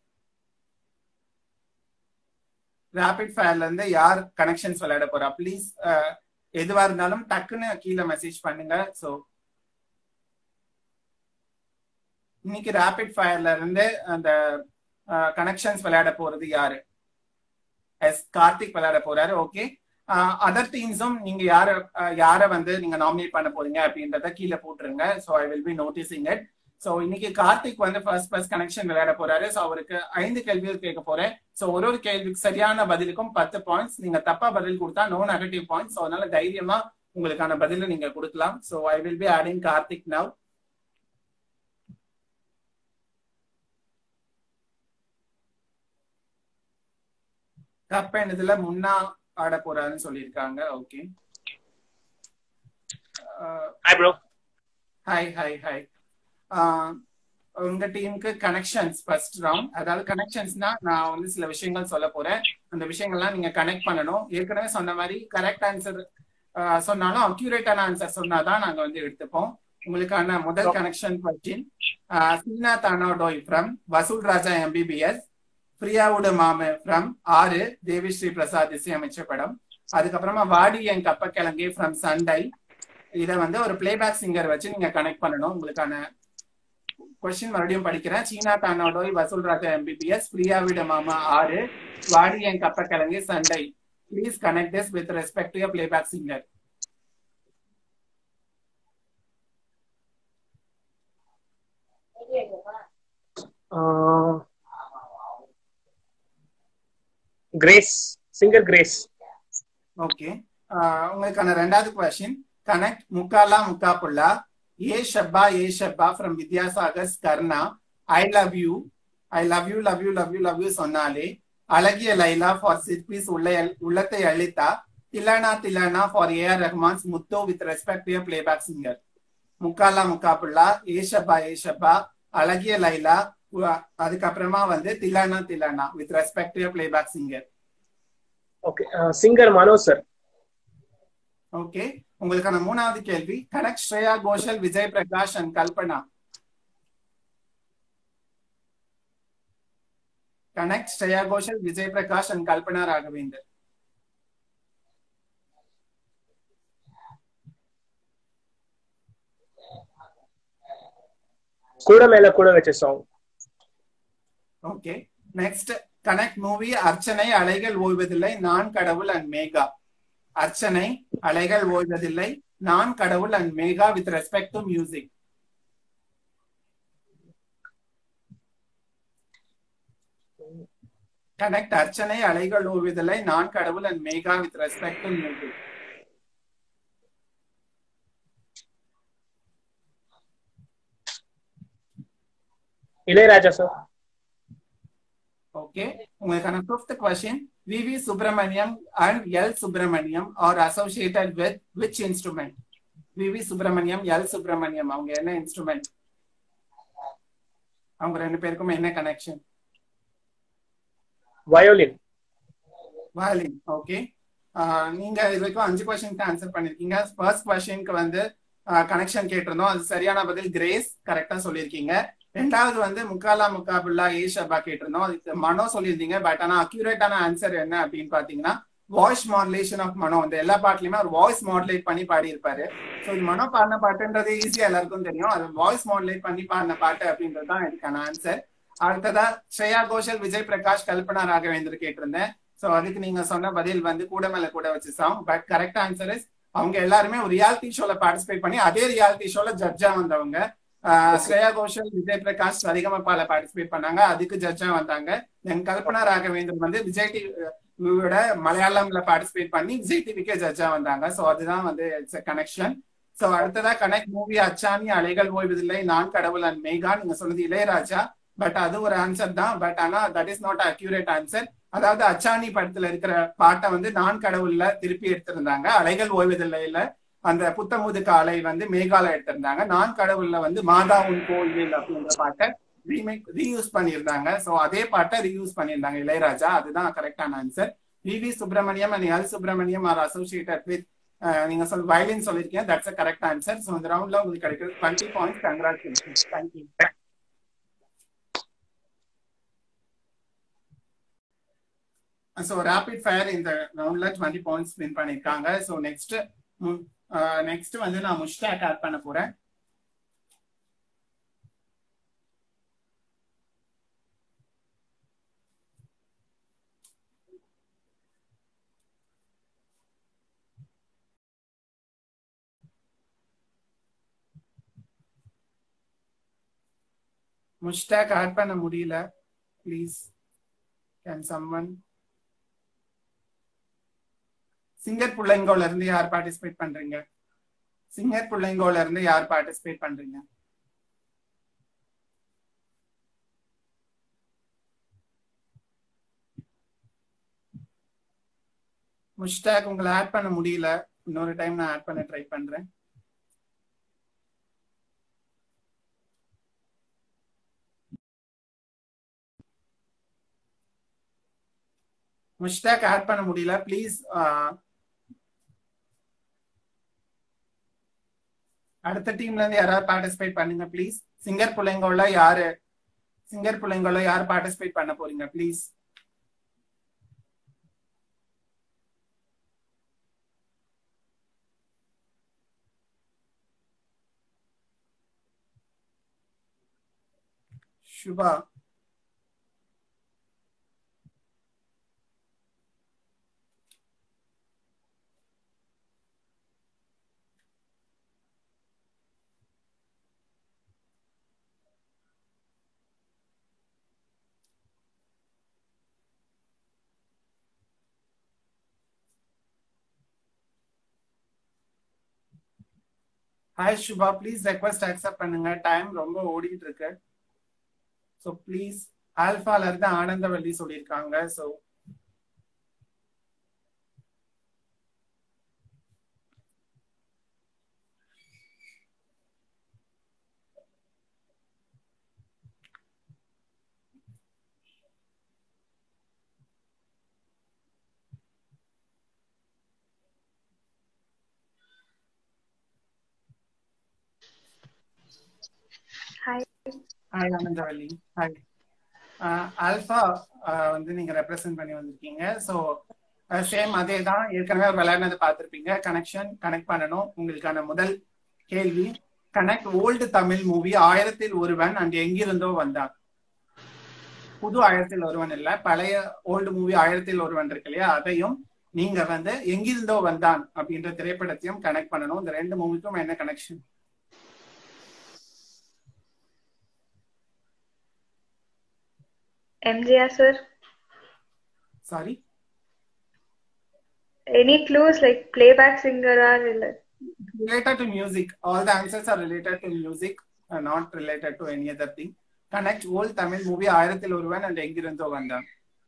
ரேபிட் ஃபயர்ல இருந்து யார் கனெக்ஷன்ஸ் விளையாட போறா ப்ளீஸ் எதுவா இருந்தாலும் டக்குன்னு கீழே மெசேஜ் பண்ணுங்க ஸோ இன்னைக்கு ரேபிட் ஃபயர்ல இருந்து அந்த கனெக்ஷன்ஸ் விளையாட போறது யாரு எஸ் கார்த்திக் விளையாட போறாரு ஓகே அதர் டீம்ஸும் நீங்க யார யார வந்து நீங்க நாமினேட் பண்ண போறீங்க அப்படின்றத கீழே போட்டுருங்க so I will be noticing it so இன்னைக்கு கார்த்திக் வந்து ஃபர்ஸ்ட் ஃபர்ஸ்ட் கனெக்ஷன் விளையாட போறாரு ஸோ அவருக்கு ஐந்து கேள்விகள் கேட்க போறேன் ஸோ ஒரு ஒரு கேள்விக்கு சரியான பதிலுக்கும் பத்து பாயிண்ட்ஸ் நீங்க தப்பா பதில் கொடுத்தா நோ நெகட்டிவ் பாயிண்ட்ஸ் ஸோ அதனால தைரியமா உங்களுக்கான பதில நீங்க கொடுக்கலாம் so I will be adding Karthik now Kappan இதுல முன்னா ஆட போறாருன்னு சொல்லியிருக்காங்க okay hi bro hi hi hi உங்க டீமுக்கு கனெக்ஷன்ஸ் ஃபர்ஸ்ட் ரவுண்ட் அதாவது கனெக்ஷன்ஸ்னா நான் வந்து சில விஷயங்கள் சொல்ல போறேன் அந்த விஷயங்கள்லாம் நீங்க கனெக்ட் பண்ணணும் ஏற்கனவே சொன்ன மாதிரி கரெக்ட் ஆன்சர் சொன்னாலும் அக்யூரேட்டான ஆன்சர் சொன்னாதான் நாங்க வந்து எடுத்துப்போம் உங்களுக்கான முதல் கனெக்ஷன் கொஸ்டின் சீனா தானோடோய் ஃப்ரம் வசூல் ராஜா எம்பிபிஎஸ் பிரியாவுடு மாமு ஃப்ரம் ஆறு தேவிஸ்ரீ பிரசாத் இசையமைச்ச படம் அதுக்கப்புறமா வாடி என் கப்பக்கிழங்கி ஃப்ரம் சண்டை இதை வந்து ஒரு பிளேபேக் சிங்கர் வச்சு நீங்க கனெக்ட் பண்ணணும் உங்களுக்கான கொஸ்டின் மறுபடியும் படிக்கிறேன் சீனா தானோடோய் வசூல் ராஜா எம்பிபிஎஸ் பிரியாவிட மாமா ஆறு வாடி என் கப்பக்கிழங்கி சண்டை please connect this with respect to playback singer Grace singer Grace okay உங்களுக்கான ரெண்டாவது கொஸ்டின் கனெக்ட் முக்காலா முக்காப்புல்லா ஏ ஷப்பா ஏ ஷப்பா from Vidyasagar Karnaa I love you I love you love you love you love you சொன்னாலே அழகிய லைலா ஃபார் சிற்பிஸ் உள்ள உள்ளத்தை அழித்தா திலானா திலானா ஃபார் ஏஆர் ரஹ்மான்ஸ் முத்தோ with respect to playback singer முக்காலா முக்காப்புல்லா ஏ ஷப்பா ஏ ஷப்பா அழகிய லைலா அதுக்கப்புறமா வந்து திலானா திலானா with respect to playback singer okay singer Mano sir okay உங்களுக்கான மூணாவது கேள்வி connect Shreya Ghoshal Vijay Prakash and Kalpana connect Shreya Ghoshal Vijay Prakash and Kalpana Raghavendar கூட மேல கூட வச்ச song okay next connect movie அர்ச்சனை அலைகள் ஓய்வதில்லை நான் கடவுள் அண்ட் மேகா அர்ச்சனை Alaigal Oivathillai Naan Kadavul and Megha with respect to music connect அர்ச்சனை Alaigal Oivathillai Naan Kadavul and Megha with respect to music Ilaiyaraaja sir okay உங்களுக்கான fifth question V V Subramaniam and L Subramaniam are associated with which instrument V V Subramaniam L Subramaniam அவங்க என்ன instrument அவங்க ரெண்டு பேருக்கும் என்ன கனெக்ஷன் வயோலின் வயலின் ஓகே நீங்க இது வரைக்கும் அஞ்சு கொஸ்டினுக்கு ஆன்சர் பண்ணிருக்கீங்க ஃபர்ஸ்ட் கொஸ்டினுக்கு வந்து கனெக்ஷன் கேட்டிருந்தோம் அது சரியான பதில் கிரேஸ் கரெக்டா சொல்லியிருக்கீங்க ரெண்டாவது வந்து முக்காலா முக்காபுல்லா ஏ ஷபா கேட்டிருந்தோம் அதுக்கு மனோ சொல்லியிருந்தீங்க பட் ஆனா அக்யூரேட்டான ஆன்சர் என்ன அப்படின்னு பாத்தீங்கன்னா வாய்ஸ் மாடுலேஷன் ஆஃப் மனோ இந்த எல்லா பாட்டுலயுமே ஒரு வாய்ஸ் மாடுலேட் பண்ணி பாடி இருப்பாரு ஸோ இது மனோ பாடின பாட்டுன்றது ஈஸியா எல்லாருக்கும் தெரியும் அது வாய்ஸ் மாடுலேட் பண்ணி பாடின பாட்டு அப்படின்றது தான் இதுக்கான ஆன்சர் அடுத்ததா ஸ்ரேயா கோஷல் விஜய் பிரகாஷ் கல்பனா ராகவேந்தர் கேட்டிருந்தேன் ஸோ அதுக்கு நீங்க சொன்ன பதில் வந்து கூட மேல கூட வச்சு song but correct answer is அவங்க எல்லாருமே ஒரு ரியாலிட்டி ஷோல பார்ட்டிசிபேட் பண்ணி அதே ரியாலிட்டி ஷோல ஜட்ஜா வந்தவங்க ஸ்ரேயா கோஷல் விஜய் பிரகாஷ் சரிகமப்பால பார்ட்டிசிபேட் பண்ணாங்க அதுக்கு ஜட்ஜா வந்தாங்க தென் கல்பனா ராகவேந்தர் வந்து விஜய் டிவியோட மலையாளம்ல பார்ட்டிசிபேட் பண்ணி விஜய் டிவிக்கே ஜட்ஜா வந்தாங்க ஸோ அதுதான் வந்து இட்ஸ் கனெக்ஷன் ஸோ அடுத்ததா connect movie Achchani Alaigal Oivathillai Naan Kadavul and Megha நீங்க சொன்னது இளையராஜா பட் அது ஒரு ஆன்சர் தான் பட் ஆனா that is not accurate answer அதாவது அச்சானி படத்துல இருக்கிற பாட்டை வந்து நான் கடவுள்ல திருப்பி எடுத்திருந்தாங்க அலைகள் ஓய்வதில்லையில அந்த புத்தமுது காலை வந்து மேகால எடுத்திருந்தாங்க நான் கடவுள்ல வந்து மாதா உன் கோயில் அப்படின்ற பாட்டை ரீமேக் ரீயூஸ் பண்ணியிருந்தாங்க ஸோ அதே பாட்டை ரீயூஸ் பண்ணியிருந்தாங்க இளையராஜா அதுதான் கரெக்டான answer V V Subramaniam and L Subramaniam are associated with நீங்க சொல் வயலின் சொல்லிருக்கீங்க that's a correct answer so இந்த ரவுண்ட்ல உங்களுக்கு கிடைக்கிறது twenty points congratulation thank you so rapid fire இந்த ரவுண்ட்ல டுவெண்ட்டி பாயிண்ட்ஸ் வின் பண்ணியிருக்காங்க ஸோ நெக்ஸ்ட் நெக்ஸ்ட் வந்து நான் முஷ்டாக் ஆட் பண்ண போறேன் முஷ்டாக் ஆட் பண்ண முடியல ப்ளீஸ் கேன் சம்மன் சிங்கர் புள்ளைங்கோல இருந்து யார் பார்ட்டிசிபேட் பண்றீங்க சிங்கர் புள்ளைங்கோல இருந்து யார் பார்ட்டிசிபேட் பண்றீங்க முஷ்டாக் உங்களை ஆட் பண்ண முடியல இன்னொரு டைம் நான் ஆட் பண்ண ட்ரை பண்றேன் முஷ்டாக் ஆட் பண்ண முடியல ப்ளீஸ் அடுத்த டீம்ல இருந்து யாராவது பார்ட்டிசிபேட் பண்ணுங்க ப்ளீஸ் சிங்கர் பிள்ளைங்கள யாரு சிங்கர் பிள்ளைங்கள யார் பார்ட்டிசிபேட் பண்ண போறீங்க please Subha hi Subha please request accept பண்ணுங்க டைம் ரொம்ப ஓடிட்டு இருக்கு ஸோ ப்ளீஸ் ஆல்ஃபால இருந்து ஆனந்தவல்லி சொல்லியிருக்காங்க so hi hi Anandavalli hi alpha வந்து நீங்க ரெப்ரசென்ட் பண்ணி வந்திருக்கீங்க ஸோ சேம் அதே தான் ஏற்கனவே விளையாடினது பார்த்துருப்பீங்க கனெக்ஷன் கனெக்ட் பண்ணணும் உங்களுக்கான முதல் கேள்வி கனெக்ட் ஓல்டு தமிழ் மூவி ஆயிரத்தில் ஒருவன் அண்ட் எங்கிருந்தோ வந்தான் புது ஆயிரத்தில் ஒருவன் இல்ல பழைய ஓல்டு மூவி ஆயிரத்தில் ஒருவன் இருக்கு இல்லையா அதையும் நீங்க வந்து எங்கிருந்தோ வந்தான் அப்படின்ற திரைப்படத்தையும் கனெக்ட் பண்ணணும் இந்த ரெண்டு மூவிக்கும் என்ன connection MGR sir sorry any clues like playback சிங்கரா இல்ல related to music. All the answers are related to music, uh, not related to any other thing. Connect old Tamil movie ஆயிரத்தில் ஒருவன் and எங்கிருந்தோ வந்தான்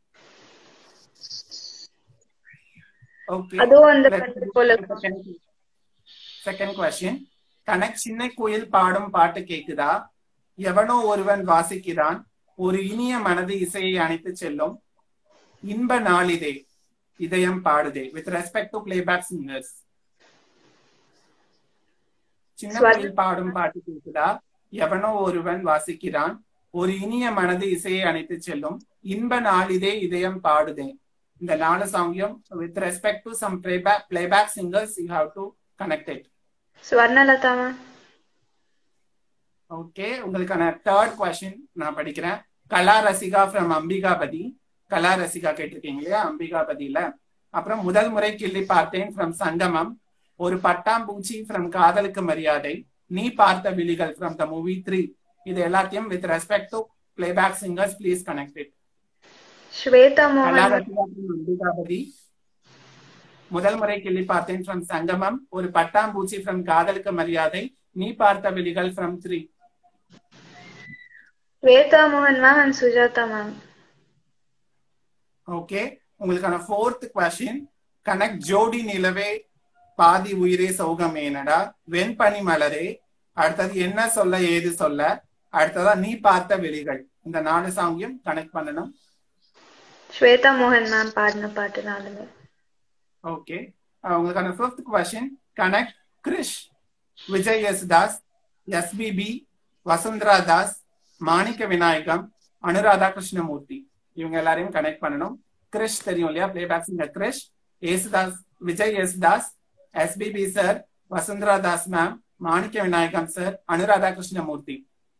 ஓகே அதுவும் அந்த படத்து போல செகண்ட் கொஸ்டின் கனெக்ட் சின்ன கோயில் பாடும் பாட்டு கேக்குதா எவனோ ஒருவன் வாசிக்கிறான் ஒரு இனிய மனது இசையை அணைத்து செல்லும் இன்ப நாளிதே இதயம் பாடுதே with respect to playback singers சின்ன ஸ்வர- கோயில் பாடும் பாட்டு கேக்குதா எவனோ ஒருவன் வாசிக்கிறான் ஒரு இனிய மனது இசையை அணைத்து செல்லும் இன்ப நாளிதே இதயம் பாடுதே இந்த நாலு சாங்கியம் with respect to some playback playback singers you have to connect it Swarnalatha ma'am okay உங்களுக்கான தேர்ட் கொஸ்டின் நான் படிக்கிறேன் கலா ரசிகா ஃப்ரம் அம்பிகாபதி கலா ரசிகா கேட்டிருக்கீங்க இல்லையா அம்பிகாபதியில அப்புறம் முதல் முறை கிள்ளி பார்த்தேன் ஃப்ரம் சங்கமம் ஒரு பட்டாம்பூச்சி ஃப்ரம் காதலுக்கு மரியாதை நீ பார்த்த விழிகள் ஃப்ரம் த மூவி த்ரீ இது எல்லாத்தையும் with respect to playback singers please connected Swetha கலா மோகன் ரசிகா from அம்பிகாபதி முதல் முறை கிள்ளி பார்த்தேன் ஃப்ரம் சங்கமம் ஒரு பட்டாம்பூச்சி ஃப்ரம் காதலுக்கு மரியாதை நீ பார்த்த விழிகள் ஃப்ரம் த்ரீ ஸ்வேதா மோகன் ma'am and Sujatha ma'am okay உங்களுக்கான ஃபோர்த் கொஸ்டின் கனெக்ட் ஜோடி நிலவே பாதி உயிரே சௌகமேனடா வெண்பனி மலரே அடுத்தது என்ன சொல்ல ஏது சொல்ல அடுத்ததா நீ பார்த்த வெளிகள் இந்த நாலு சாங்கியும் கனெக்ட் பண்ணணும் ஸ்வேதா மோகன் மேம் பாடின பாட்டு நாலுமே ஓகே உங்களுக்கான fifth question connect Krish Vijay Yesudas SPB Vasundhara Das Manikka Vinayagam Anuradha Krishnamurthy இவங்க எல்லாரையும் கனெக்ட் பண்ணணும் கிரிஷ் தெரியும் இல்லையா playback singer Krish Yesudas Vijay Yesudas SPB sir Vasundhara Das ma'am Manikka Vinayagam sir Anuradha Krishnamurthy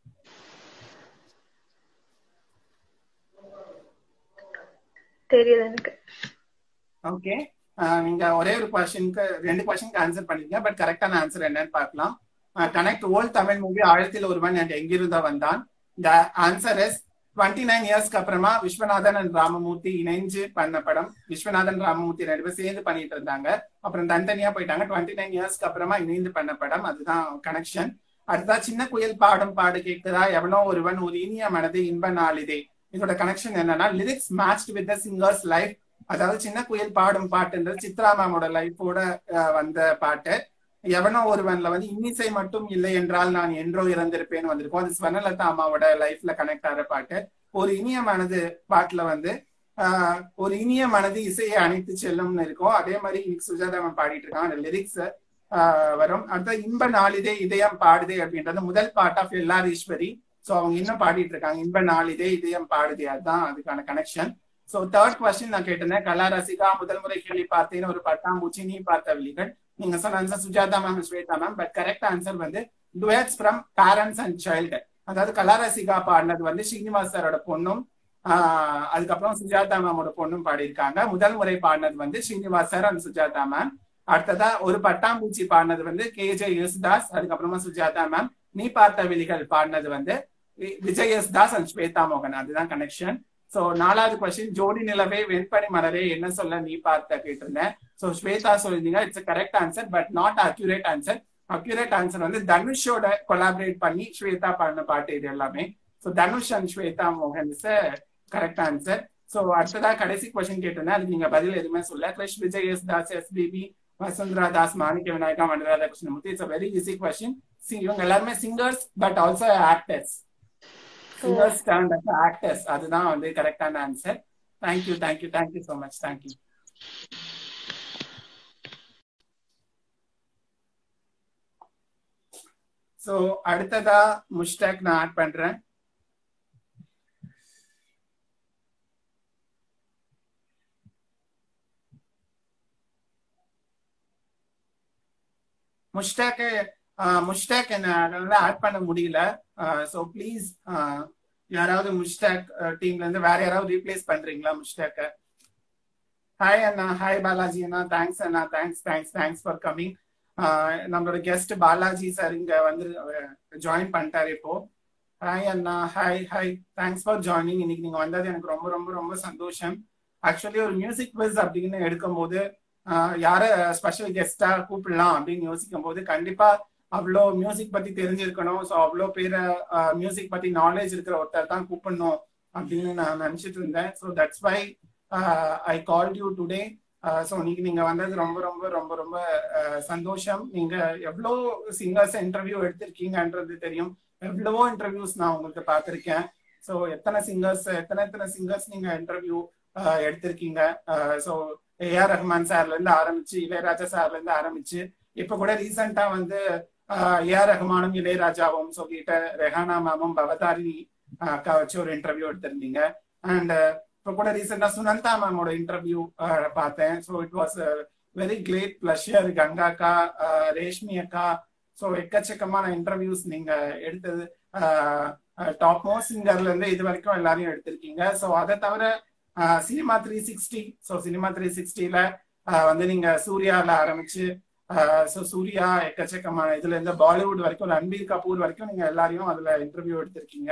தெரியுது எனக்கு ஓகே நீங்க ஒரே ஒரு கொஸ்டினுக்கு ரெண்டு கொஸ்டினுக்கு ஆன்சர் பண்ணிருக்கீங்க பட் கரெக்டான ஆன்சர் என்னன்னு பார்க்கலாம் கனெக்ட் ஓல்ட் தமிழ் மூவி ஆயிரத்தில் ஒருவன் and எங்கிருந்தா வந்தான் the answer is twenty nine இயர்ஸ்க்கு அப்புறமா விஸ்வநாதன் அண்ட் ராமமூர்த்தி இணைஞ்சு பண்ண படம் விஸ்வநாதன் ராமமூர்த்தி ரெண்டு பேரும் சேர்ந்து பண்ணிட்டு இருந்தாங்க அப்புறம் தனித்தனியா போயிட்டாங்க டுவெண்ட்டி நைன் இயர்ஸ்க்கு அப்புறமா இணைந்து பண்ண படம் அதுதான் கனெக்ஷன் அடுத்தா சின்ன குயில் பாடும் பாடு கேட்குதா எவனோ ஒருவன் ஒரு இனிய மனது இன்ப நாளிதே இதோட கனெக்ஷன் என்னன்னா lyrics match with the singers life அதாவது சின்ன குயில் பாடும் பாட்டுன்றது சித்ரா மேமோட லைஃபோட வந்த பாட்டு எவனோ ஒருவன்ல வந்து இன்னிசை மட்டும் இல்லை என்றால் நான் என்றோ இறந்திருப்பேன்னு வந்திருக்கும் அது ஸ்வர்ணலதா அம்மாவோட லைஃப்ல கனெக்ட் ஆகிற பாட்டு ஒரு இனிய மனது பாட்டுல வந்து ஆஹ் ஒரு இனிய மனது இசையை அணைத்து செல்லும்னு இருக்கும் அதே மாதிரி இன்னைக்கு சுஜாதா மேம் பாடிட்டு இருக்காங்க அந்த லிரிக்ஸ் ஆஹ் வரும் அடுத்த இன்ப நாளிதே இதயம் பாடுதே அப்படின்றது முதல் பார்ட் ஆஃப் எல்லார் ஈஸ்வரி ஸோ அவங்க இன்னும் பாடிட்டு இருக்காங்க இன்ப நாளிதே இதயம் பாடுதே அதுதான் அதுக்கான கனெக்ஷன் ஸோ தேர்ட் கொஸ்டின் நான் கேட்டிருந்தேன் கலா ரசிகா முதல் முறை கேள்வி பார்த்தேன்னு ஒரு பட்டாம்பூச்சி நீ பார்த்த விழிகள் நீங்க சொன்ன answer Sujatha ma'am Swetha ma'am but correct answer வந்து duets from parents and child அதாவது கலா ரசிகா பாடினது வந்து ஸ்ரீனிவாஸ் சாரோட பொண்ணும் ஆஹ் அதுக்கப்புறம் சுஜாதா மேமோட பொண்ணும் பாடியிருக்காங்க முதல் முறை பாடினது வந்து Srinivas sir and Sujatha ma'am அடுத்ததா ஒரு பட்டாம்பூச்சி பாடினது வந்து கே ஜே யேசுதாஸ் அதுக்கப்புறமா சுஜாதா மேம் நீ பார்த்த விழிகள் பாடினது வந்து வி- விஜய் யேசுதாஸ் அண்ட் ஸ்வேதா மோகன் அதுதான் கனெக்ஷன் சோ நாலாவது கொஸ்டின் ஜோடி நிலவே வெண்பனி மலரே என்ன சொல்ல நீ பார்த்த கேட்டிருந்தேன் சோ ஸ்வேதா சொல்லிருந்தீங்க it's correct answer but not accurate answer accurate answer வந்து தனுஷோட கொலாபரேட் பண்ணி ஸ்வேதா பாடின பாட்டு இது எல்லாமே சோ தனுஷ் அண்ட் ஸ்வேதா மோகன் இஸ் கரெக்ட் ஆன்சர் சோ அடுத்ததா கடைசி கொஸ்டின் கேட்டிருந்தேன் அதுக்கு நீங்க பதில் எதுவுமே சொல்ல Krish Vijay Yesudas SPB Vasundhara Das Manikka Vinayaga மண்டராதா Krishnamurthy it's very easy question இவங்க எல்லாருமே singers but also actors singers stand up actors அதுதான் வந்து கரெக்டான answer thank you thank you thank you so much thank you so அடுத்ததா முஷ்டாக் நான் ஆட் பண்றேன் முஷ்டாக்கு முஷ்டாக் என்ன ஆட் பண்ண முடியல ஸோ ப்ளீஸ் யாராவது முஷ்டாக் டீம்ல இருந்து வேற யாராவது ரீப்ளேஸ் பண்றீங்களா முஷ்டாக்க ஹாய் அண்ணா ஹாய் பாலாஜி அண்ணா தேங்க்ஸ் அண்ணா thanks thanks thanks for coming நம்மளோட கெஸ்ட் பாலாஜி சார் இங்க வந்து ஜாயின் பண்ணிட்டாரு இப்போ ஹாய் அண்ணா hi hi thanks for joining இன்னைக்கு நீங்க வந்தது எனக்கு ரொம்ப ரொம்ப ரொம்ப சந்தோஷம் ஆக்சுவலி ஒரு மியூசிக் குவிஸ் அப்படின்னு எடுக்கும்போது ஆஹ் யார ஸ்பெஷல் கெஸ்டா கூப்பிடலாம் அப்படின்னு யோசிக்கும் போது கண்டிப்பா அவ்வளோ மியூசிக் பத்தி தெரிஞ்சிருக்கணும் ஸோ அவ்வளோ பேரை மியூசிக் பத்தி நாலேஜ் இருக்கிற ஒருத்தர் தான் கூப்பிடணும் அப்படின்னு நான் நினைச்சிட்டு இருந்தேன் so that's why I call you today so இன்னைக்கு நீங்க வந்தது ரொம்ப ரொம்ப ரொம்ப ரொம்ப ஆஹ் சந்தோஷம் நீங்க எவ்வளோ சிங்கர்ஸ் இன்டர்வியூ எடுத்திருக்கீங்கன்றது தெரியும் எவ்வளவோ இன்டர்வியூஸ் நான் உங்களுக்கு பார்த்துருக்கேன் ஸோ எத்தனை சிங்கர்ஸ் எத்தனை எத்தனை சிங்கர்ஸ் நீங்க இன்டர்வியூ எடுத்திருக்கீங்க ஸோ ஏஆர் ரஹ்மான் சார்ல இருந்து ஆரம்பிச்சு இளையராஜா சார்ல இருந்து ஆரம்பிச்சு இப்ப கூட ரீசெண்டா வந்து ஏஆர் ரஹ்மானும் இளையராஜாவும் சொல்லிட்டு ரெஹானா மேமும் பவதாரிணி அக்கா வச்சு ஒரு இன்டர்வியூ எடுத்திருந்தீங்க அண்ட் இப்ப கூட ரீசெண்டா சுனந்தா மேமோட இன்டர்வியூ பார்த்தேன் so it was very great pleasure Ganga அக்கா ரேஷ்மி அக்கா ஸோ எக்கச்சக்கமான இன்டர்வியூஸ் நீங்க எடுத்தது டாப் மோஸ்ட் சிங்கர்ல இருந்து இது வரைக்கும் எல்லாரையும் எடுத்திருக்கீங்க ஸோ அதை தவிர cinema three sixty so cinema three சிக்ஸ்டில வந்து நீங்க சூர்யால ஆரம்பிச்சு ஸோ சூர்யா எக்கச்சக்கமான இதுல இருந்து பாலிவுட் வரைக்கும் ரன்பீர் கபூர் வரைக்கும் நீங்க எல்லாரையும் அதுல இன்டர்வியூ எடுத்திருக்கீங்க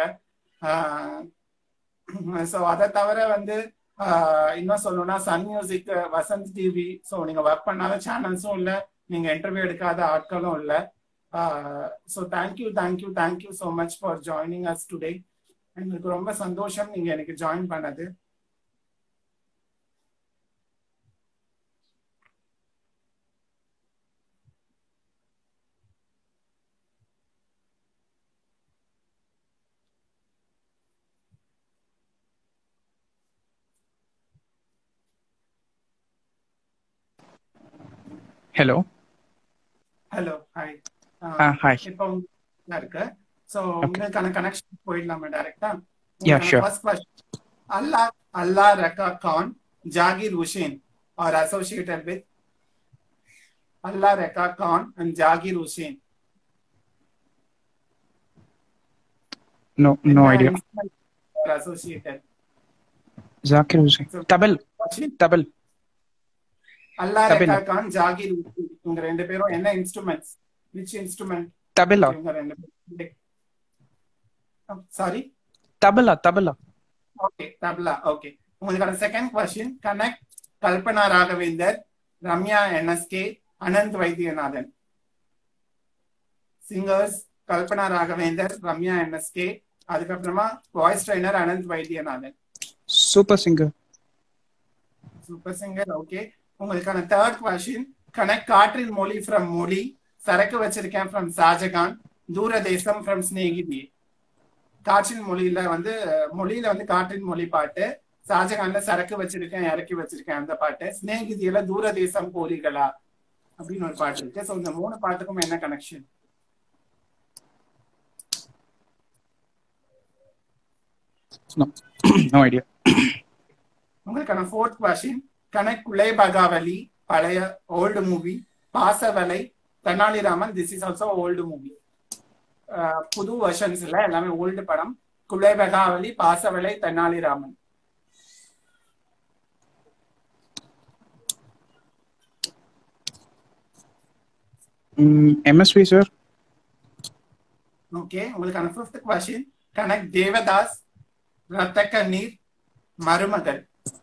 ஸோ அதை தவிர வந்து இன்னும் சொல்லணும்னா Sun Music Vasanth TV so நீங்க ஒர்க் பண்ணாத சேனல்ஸும் இல்லை நீங்க இன்டர்வியூ எடுக்காத ஆட்களும் இல்லை so thank you thank you thank you so much for joining us today எங்களுக்கு ரொம்ப சந்தோஷம் நீங்க எனக்கு ஜாயின் பண்ணது ஹலோ ஹலோ ஹாய் ஹாய் இப்போ இருக்கு ஸோ உங்களுக்கான கனெக்ஷன் போயிடலாமா டைரக்டா Yeah, sure. First question Alla Alla Rakha Khan Zakir Hussain are associated with Alla Rakha Khan and Zakir Hussain No, no idea. Associated Zakir Hussain. Tabel, tabel. Alla Tabila. Rakha Khan Zakir Hussein இவங்க ரெண்டு பேரும் என்ன இன்ஸ்ட்ருமெண்ட்ஸ் விச் இன்ஸ்ட்ருமெண்ட் Tabela, இவங்க ரெண்டு பேரும் sorry tabela, tabela. Okay tabla okay உங்களுக்கான second question connect Kalpana Raghavendar Ramya NSK Anant Vaidyanathan singers Kalpana Raghavendar Ramya NSK அதுக்கப்புறமா voice trainer Anant Vaidyanathan Super singer. Super singer okay உங்களுக்கான third question connect Kaatrin Mozhi from Mozhi சரக்கு வச்சிருக்கேன் ஃப்ரம் ஷாஜகான் தூரதேசம் ஃப்ரம் ஸ்நேகிதி காற்றின் மொழியில வந்து மொழியில வந்து காற்றின் மொழி பாட்டு ஷாஜகான்ல சரக்கு வச்சிருக்கேன் இறக்கி வச்சிருக்கேன் அந்த பாட்டு ஸ்நேகிதியில தூரதேசம் கோரிகளா அப்படின்னு ஒரு பாட்டு இருக்கு ஸோ இந்த மூணு பாட்டுக்கும் என்ன கனெக்ஷன் No, no idea. உங்களுக்கான fourth question connect Gulebakavali பழைய old movie Pasavalai Tenaliraman this is also old movie புது வெர்ஷன்ஸ் இல்ல எல்லாமே ஓல்டு படம் Gulebakavali Pasavalai Tenaliraman Mm, MSV, sir. Okay உங்களுக்கான fifth question connect Devdas Ratha Kanneer மருமகள்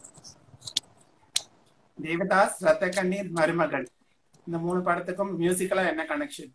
தேவதாஸ் ரத்த கண்ணீர் மருமகள் இந்த மூணு படத்துக்கும் மியூசிக்கலா என்ன connection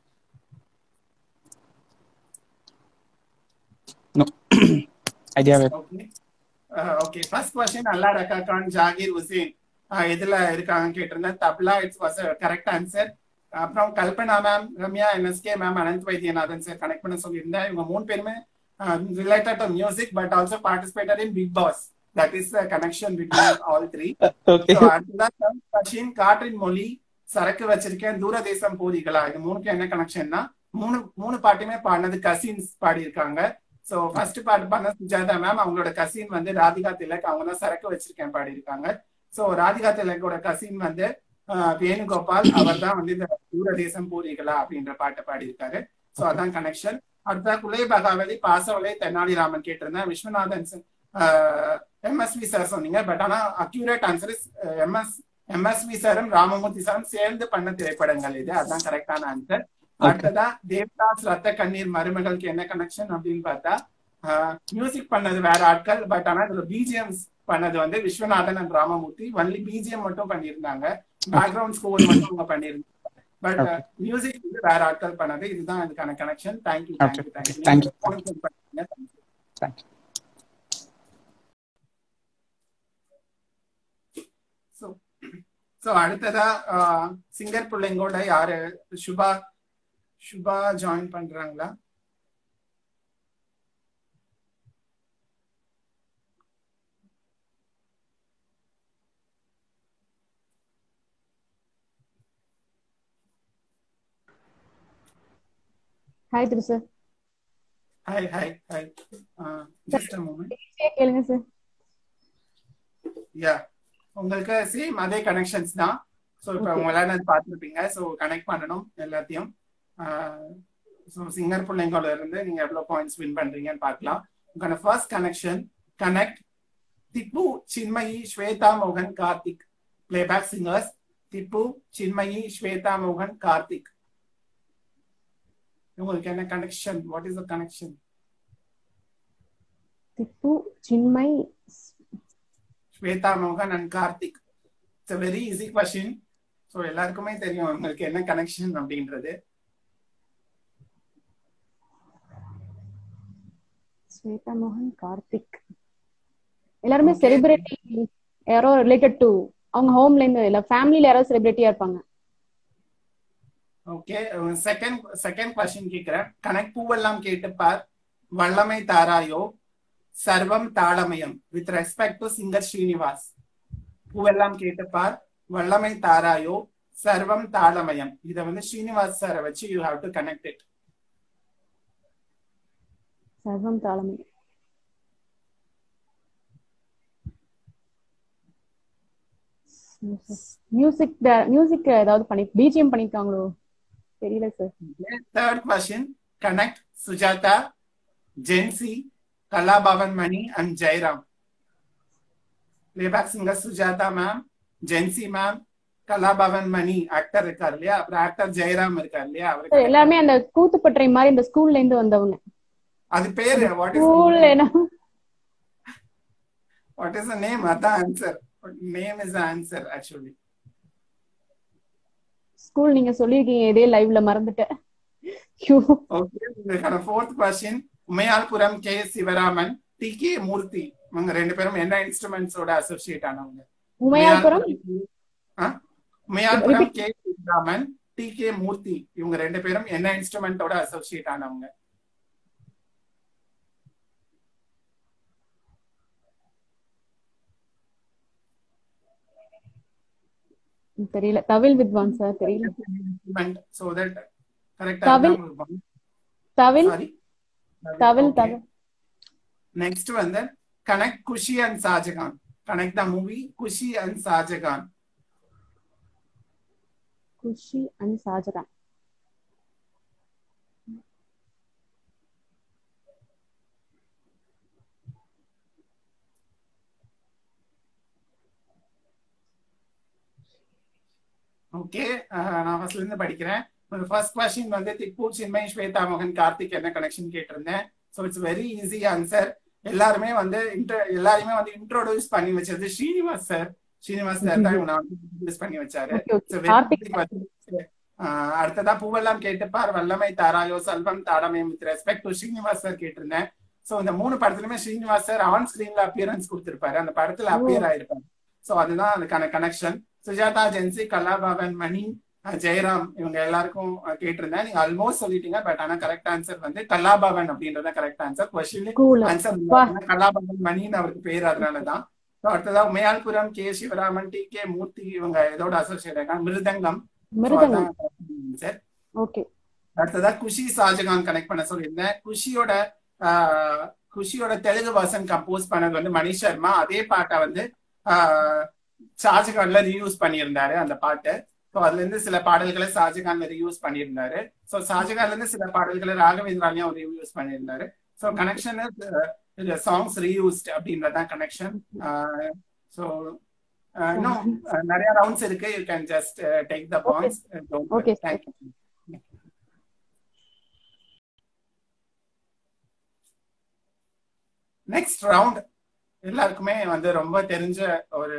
No. idea. Where. Okay okay first question Allah Rakha Khan Zakir Hussain ah இதுல இருக்காங்க கேட்டிருந்தேன் tabla it's was correct answer அப்புறம் Kalpana ma'am Ramya NSK ma'am Anant Vaidyanathan sir connect பண்ண சொல்லியிருந்தேன் இவங்க மூணு பேருமே related to music but also participated in Big Boss that is the connection between all three Okay. அடுத்ததான் கொஸ்டின் காற்றின் மொழி சரக்கு வச்சிருக்கேன் தூரதேசம் போதிகளா இது மூணுக்கு என்ன கனெக்ஷன்னா மூணு மூணு பாட்டுமே பாடினது கசின்ஸ் பாடியிருக்காங்க சோ ஃபர்ஸ்ட் பாட்டு பண்ண சுஜாதா மேம் அவங்களோட கசின் வந்து ராதிகா திலக் அவங்க தான் சரக்கு வச்சிருக்கேன் பாடியிருக்காங்க சோ ராதிகா திலக்கோட கசின் வந்து ஆஹ், வேணுகோபால் அவர் தான் வந்து இந்த தூரதேசம் பூரிகளா அப்படின்ற பாட்டை பாடியிருக்காரு சோ அதான் கனெக்ஷன் அடுத்த குலை பகாவலி பாசவலை தெனாலிராமன் கேட்டிருந்தேன் விஸ்வநாதன் எம்எஸ்வி சார் சொன்னீங்க பட் ஆனா accurate answer is MS MSV சாரும் ராமமூர்த்தி சாரும் சேர்ந்து பண்ண திரைப்படங்கள் இது அதான் கரெக்டான ஆன்சர் அடுத்ததா தேவதாஸ் ரத்த கண்ணீர் மருமகளுக்கு என்ன கனெக்ஷன் அப்படின்னு பார்த்தா மியூசிக் பண்ணது வேற ஆட்கள் பட் ஆனா இதுல பிஜிஎம்ஸ் பண்ணது வந்து Viswanathan and Ramamoorthy only BGM மட்டும் பண்ணியிருந்தாங்க பேக்ரவுண்ட் ஸ்கோர் மட்டும் அவங்க பண்ணியிருந்தாங்க பட் Okay. மியூசிக் வந்து வேற ஆட்கள் பண்ணது இதுதான் இதுக்கான connection thank you Okay. Thank you Thank you. Thank you Thank you. So so அடுத்ததா சிங்கர் பிள்ளைங்களோட யாரு சுபா சுபா ஜாயின் பண்றாங்களா hi Thiru sir hi hi hi just a moment கேளுங்க சார் யா உங்களுக்கு சேம் அதே கனெக்ஷன்ஸ் தான் ஸோ இப்போ Okay. உங்க எல்லாரும் பார்த்துருப்பீங்க ஸோ கனெக்ட் பண்ணணும் எல்லாத்தையும் ஸோ சிங்கர் பிள்ளைங்களோட இருந்து நீங்க எவ்வளவு பாயிண்ட்ஸ் வின் பண்றீங்கன்னு பார்க்கலாம் உங்களோட first connection connect Tipu Chinmayi Shweta மோகன் கார்த்திக் பிளேபேக் சிங்கர்ஸ் திப்பு சின்மயி ஸ்வேதா மோகன் கார்த்திக் உங்களுக்கு என்ன connection what is the connection Tipu Chinmayi Shweta மோகன் and Karthik it's very easy question so எல்லாருக்குமே தெரியும் உங்களுக்கு என்ன கனெக்ஷன் அப்படின்றது ஸ்வேதா மோகன் கார்த்திக் எல்லாருமே Okay. செலிபிரிட்டி யாரோ ரிலேட்டட் டு அவங்க ஹோம்ல இருந்து இல்ல ஃபேமிலில யாரோ செலிபிரிட்டியா இருப்பாங்க ஓகே செகண்ட் செகண்ட் கொஸ்டின் கேட்கிறேன் connect Poovellam Kettu Paar Vallamai Tharayo Sarvam Thaalamayam with respect to singer Srinivas Poovellam Kettu Paar Vallamai Tharayo Sarvam தாளமயம் இதை வந்து ஸ்ரீனிவாஸ் சாரை வச்சு you have to connect it Sarvam தாளமை மியூசிக் மியூசிக் ஏதாவது பண்ணி பிஜிஎம் பண்ணிருக்காங்களோ தெரியல sir Third question connect Sujata, Jensi, Kala Bhavan Mani, and Jairam. Playback singer Sujata ma'am, Jensi ma'am, Kalabhavan Mani actor இருக்கார் இல்லையா அப்புறம் ஆக்டர் ஜெயராம் இருக்கார் இல்லையா சார் அவருக்கு எல்லாருமே அந்த கூத்துப்பட்டறை மாதிரி இந்த ஸ்கூல்ல இருந்து வந்தவங்க அது பேரு வாட் ஸ்கூல் இஸ் என்ன வாட் இஸ் நேம் அதான் answer name is answer actually school நீங்க சொல்லிருக்கீங்க இதே லைவ்ல மறந்துட்டேன் ஐயோ, ஓகே உங்களுக்கான fourth question Umayalpuram K Sivaraman T K Murthy இவங்க ரெண்டு பேரும் என்ன இன்ஸ்ட்ருமெண்ட்ஸோட அசோசியேட் ஆனவங்க உமையால்புரம் ஆ? Umayalpuram K Sivaraman T K Murthy இவங்க ரெண்டு பேரும் என்ன இன்ஸ்ட்ருமெண்டோட அசோசியேட் ஆனவங்க தெரியல தவில் வித்வான் சார் தெரியல so that correct தவில் தவில் சாரி தவில் தவில் நெக்ஸ்ட் வந்து connect Kushi and Shahjahan connect the movie Kushi and Shahjahan Kushi and Shahjahan okay நான் ஃபர்ஸ்ட்ல இருந்து படிக்கிறேன் ஃபர்ஸ்ட் கொஸ்டின் வந்து திக்பூர் சின்மய் ஸ்வேதா மோகன் கார்த்திக் என்ன கனெக்ஷன் கேட்டிருந்தேன் so it's very easy answer எல்லாருமே வந்து இன்டர் எல்லாருமே வந்து இன்ட்ரோடியூஸ் பண்ணி வச்சது ஸ்ரீனிவாஸ் சார் ஸ்ரீனிவாஸ் சார் தான் இவனை வந்து இன்ட்ரோடியூஸ் பண்ணி வச்சாரு Okay, okay. So, very Karthik easy question. ஆஹ் அடுத்ததா பூவெல்லாம் கேட்டுப்பார் வல்லமை தாராயோ செல்வம் தாடமே with respect to Srinivas sir கேட்டிருந்தேன் சோ இந்த மூணு படத்துலயுமே ஸ்ரீனிவாஸ் சார் ஆன் ஸ்கிரீன்ல அப்பியரன்ஸ் கொடுத்திருப்பாரு அந்த படத்துல அப்பியர் ஆயிருப்பாரு சோ அதுதான் அதுக்கான கனெக்ஷன் சுஜாதா ஜென்சி கலாபாபன் மணி அஹ் ஜெயராம் இவங்க எல்லாருக்கும் அஹ் கேட்டிருந்தேன் நீங்க ஆல்மோஸ்ட் சொல்லிட்டீங்க பட் ஆனா கரெக்ட் ஆன்சர் வந்து கலாபவன் அப்படின்றத correct answer question Cool. Answer வா. கலாபவன் மணின்னு அவருக்கு பேர் அதனாலதான் So, அடுத்ததா Umayalpuram K Sivaraman T K Murthy இவங்க இதோட அசோசியேட் இருக்காங்க மிருதங்கம் So, மிருதங்கம் அதான் correct answer. ஓகே அடுத்ததா குஷி ஷாஜகான் கனெக்ட் பண்ண சொல்லியிருந்தேன் குஷியோட ஆஹ், குஷியோட தெலுங்கு வர்சன் கம்போஸ் பண்ணது வந்து மணி சர்மா அதே பாட்டை வந்து ஆஹ், ஷாஜகான்ல ரீயூஸ் பண்ணியிருந்தாரு அந்த பாட்டு ஸோ அதுல இருந்து சில பாடல்களை ஷாஜகான்ல ரீயூஸ் பண்ணியிருந்தாரு ஸோ ஷாஜகான்ல இருந்து சில பாடல்களை ராகவேந்திராலையும் அவர் ரீயூஸ் பண்ணியிருந்தாரு ஸோ கனெக்ஷன் சாங்ஸ் ரீயூஸ்ட் அப்படின்றதான் கனெக்ஷன் ஸோ இன்னும் அஹ், நிறைய ரவுண்ட்ஸ் இருக்கு you can just take the points Okay, sir. Thank you next round எல்லாருக்குமே வந்து ரொம்ப தெரிஞ்ச ஒரு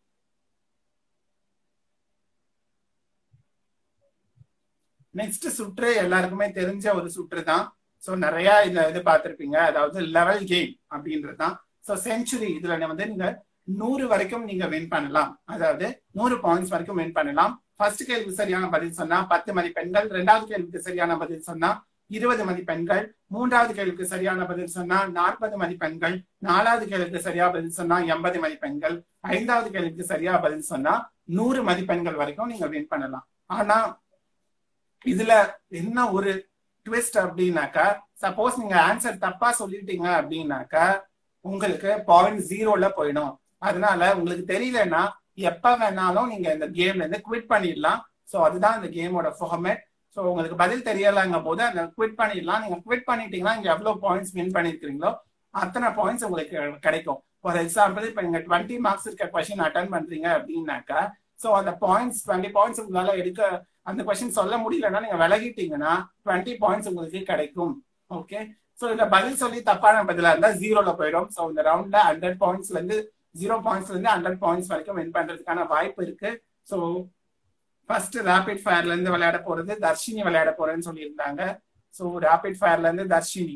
நெக்ஸ்ட் சுற்று எல்லாருக்குமே தெரிஞ்ச ஒரு சுற்று தான் ஸோ நிறைய இந்த இது பார்த்துருப்பீங்க அதாவது லெவல் கேம் அப்படின்றது தான் ஸோ செஞ்சுரி இதுல வந்து நீங்க நூறு வரைக்கும் நீங்க வின் பண்ணலாம் அதாவது நூறு பாயிண்ட்ஸ் வரைக்கும் வின் பண்ணலாம் ஃபர்ஸ்ட் கேள்விக்கு சரியான பதில் சொன்னா பத்து மதிப்பெண்கள் ரெண்டாவது கேள்விக்கு சரியான பதில் சொன்னா இருபது மதிப்பெண்கள் மூன்றாவது கேள்விக்கு சரியான பதில் சொன்னா நாற்பது மதிப்பெண்கள் நாலாவது கேள்விக்கு சரியா பதில் சொன்னா எண்பது மதிப்பெண்கள் ஐந்தாவது கேள்விக்கு சரியா பதில் சொன்னா நூறு மதிப்பெண்கள் வரைக்கும் நீங்க வின் பண்ணலாம் ஆனா இதுல என்ன ஒரு ட்விஸ்ட் அப்படின்னாக்கா சப்போஸ் நீங்க ஆன்சர் தப்பா சொல்லிட்டீங்க அப்படின்னாக்கா உங்களுக்கு பாயிண்ட் ஜீரோல போயிடும் அதனால உங்களுக்கு தெரியலன்னா எப்ப வேணாலும் நீங்க இந்த கேம்ல இருந்து குவிட் பண்ணிடலாம் சோ அதுதான் இந்த கேமோட ஃபார்மேட் ஸோ உங்களுக்கு பதில் தெரியலங்க போது அந்த குவிட் பண்ணிடலாம் நீங்க குவிட் பண்ணிட்டீங்கன்னா இங்க எவ்வளவு பாயிண்ட்ஸ் வின் பண்ணிருக்கீங்களோ அத்தனை பாயிண்ட்ஸ் உங்களுக்கு கிடைக்கும் ஃபார் எக்ஸாம்பிள் இப்போ நீங்க டுவெண்ட்டி மார்க்ஸ் இருக்க கொஸ்டின் அட்டன் பண்றீங்க அப்படின்னாக்கா ஸோ அந்த பாயிண்ட்ஸ் டுவெண்ட்டி பாயிண்ட்ஸ் உங்களால எடுக்க அந்த கொஸ்டின் சொல்ல முடியலன்னா நீங்க விலகிட்டீங்கன்னா டுவெண்ட்டி பாயிண்ட்ஸ் உங்களுக்கு கிடைக்கும் ஓகே ஸோ இதுல பதில் சொல்லி தப்பான பதிலா இருந்தா ஜீரோல போயிடும் ஸோ இந்த ரவுண்ட்ல ஹண்ட்ரட் பாயிண்ட்ஸ்ல இருந்து ஜீரோ பாயிண்ட்ஸ்ல இருந்து ஹண்ட்ரட் பாயிண்ட்ஸ் வரைக்கும் வின் பண்றதுக்கான வாய்ப்பு இருக்கு ஸோ ஃபர்ஸ்ட் ரேபிட் ஃபயர்ல இருந்து விளையாட போறது தர்ஷினி விளையாட போறேன்னு சொல்லியிருந்தாங்க ஸோ ரேபிட் ஃபயர்ல இருந்து தர்ஷினி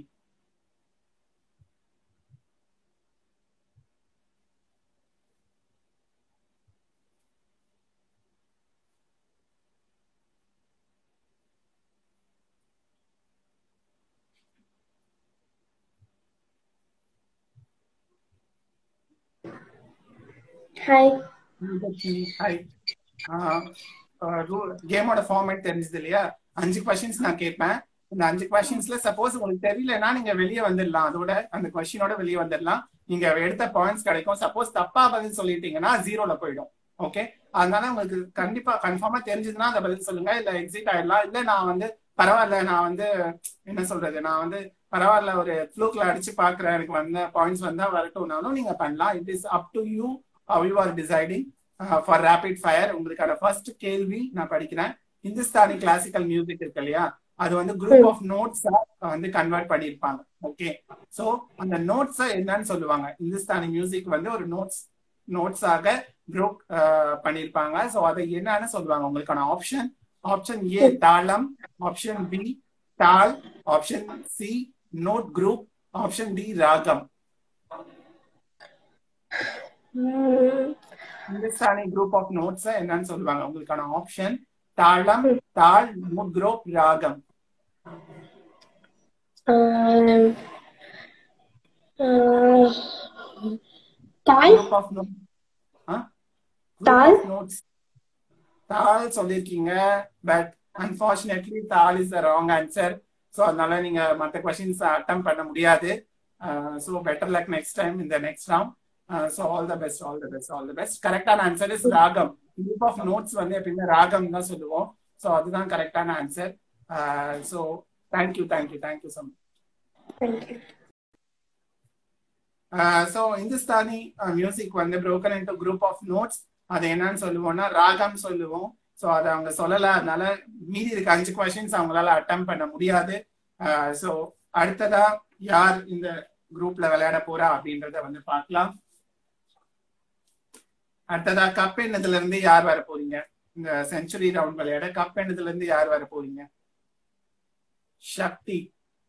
ஹாய் ஹாய் கேமோட ஃபார்மேட் தெரிஞ்சது இல்லையா அஞ்சு கொஸ்டின்ஸ் நான் கேட்பேன் இந்த அஞ்சு கொஸ்டின்ஸ்ல சப்போஸ் உங்களுக்கு தெரியலன்னா நீங்க வெளியே வந்துடலாம் அதோட அந்த கொஸ்டினோட வெளியே வந்துடலாம் நீங்க எடுத்த பாயிண்ட்ஸ் கிடைக்கும் சப்போஸ் தப்பா பதில் சொல்லிட்டீங்கன்னா ஜீரோல போயிடும் ஓகே அதனால உங்களுக்கு கண்டிப்பா கன்ஃபார்மா தெரிஞ்சதுன்னா அந்த பதில் சொல்லுங்க இல்ல எக்ஸிட் ஆயிடலாம் இல்ல நான் வந்து பரவாயில்ல நான் வந்து என்ன சொல்றது நான் வந்து பரவாயில்ல ஒரு ஃப்ளூக்ல அடிச்சு பாக்குறேன் எனக்கு வந்த பாயிண்ட்ஸ் வந்தா வரட்டும்னாலும் நீங்க பண்ணலாம் it is up to you how you are deciding for rapid fire உங்களுக்கான ஃபர்ஸ்ட் கேள்வி நான் படிக்கிறேன் இந்துஸ்தானி கிளாசிக்கல் மியூசிக் இருக்கு இல்லையா அது வந்து குரூப் ஆஃப் நோட்ஸ் வந்து கன்வெர்ட் பண்ணிருப்பாங்க ஓகே சோ அந்த நோட்ஸ் என்னன்னு சொல்லுவாங்க இந்துஸ்தானி மியூசிக் வந்து ஒரு நோட்ஸ் நோட்ஸாக குரூப் பண்ணிருப்பாங்க சோ அதை என்னன்னு சொல்லுவாங்க உங்களுக்கான option option A thalam option B taal option C note group option D ragam Hindustani group of notes என்னன்னு சொல்லுவாங்க உங்களுக்கான ஆப்ஷன் தாளம் தாள் நோட் குரூப் ராகம் தாய் group of note taal notes taal சொல்லியிருக்கீங்க but unfortunately taal is the wrong answer so அதனால நீங்க மற்ற கொஸ்டின்ஸ் அட்டம் பண்ண முடியாது so better luck next time இந்த next round so all the best all the best all the best கரெக்டான answer is ragam group of notes வந்து எப்பயுமே ராகம் தான் சொல்லுவோம் ஸோ அதுதான் கரெக்டான answer so thank you thank you thank you so much thank you so Hindustani music வந்து broken into group of notes அது என்னன்னு சொல்லுவோம்னா ராகம் சொல்லுவோம் ஸோ அதை அவங்க சொல்லல அதனால மீதி இருக்க அஞ்சு கொஸ்டின்ஸ் அவங்களால அட்டம் பண்ண முடியாது ஸோ அடுத்ததா யார் இந்த குரூப்ல விளையாட போறா அப்படின்றத வந்து பார்க்கலாம் அடுத்ததா கப் எண்ணதுல இருந்து யார் வர போறீங்க இந்த செஞ்சுரி ரவுண்ட் விளையாட கப் எண்ணதுல இருந்து யார் வர போறீங்க சக்தி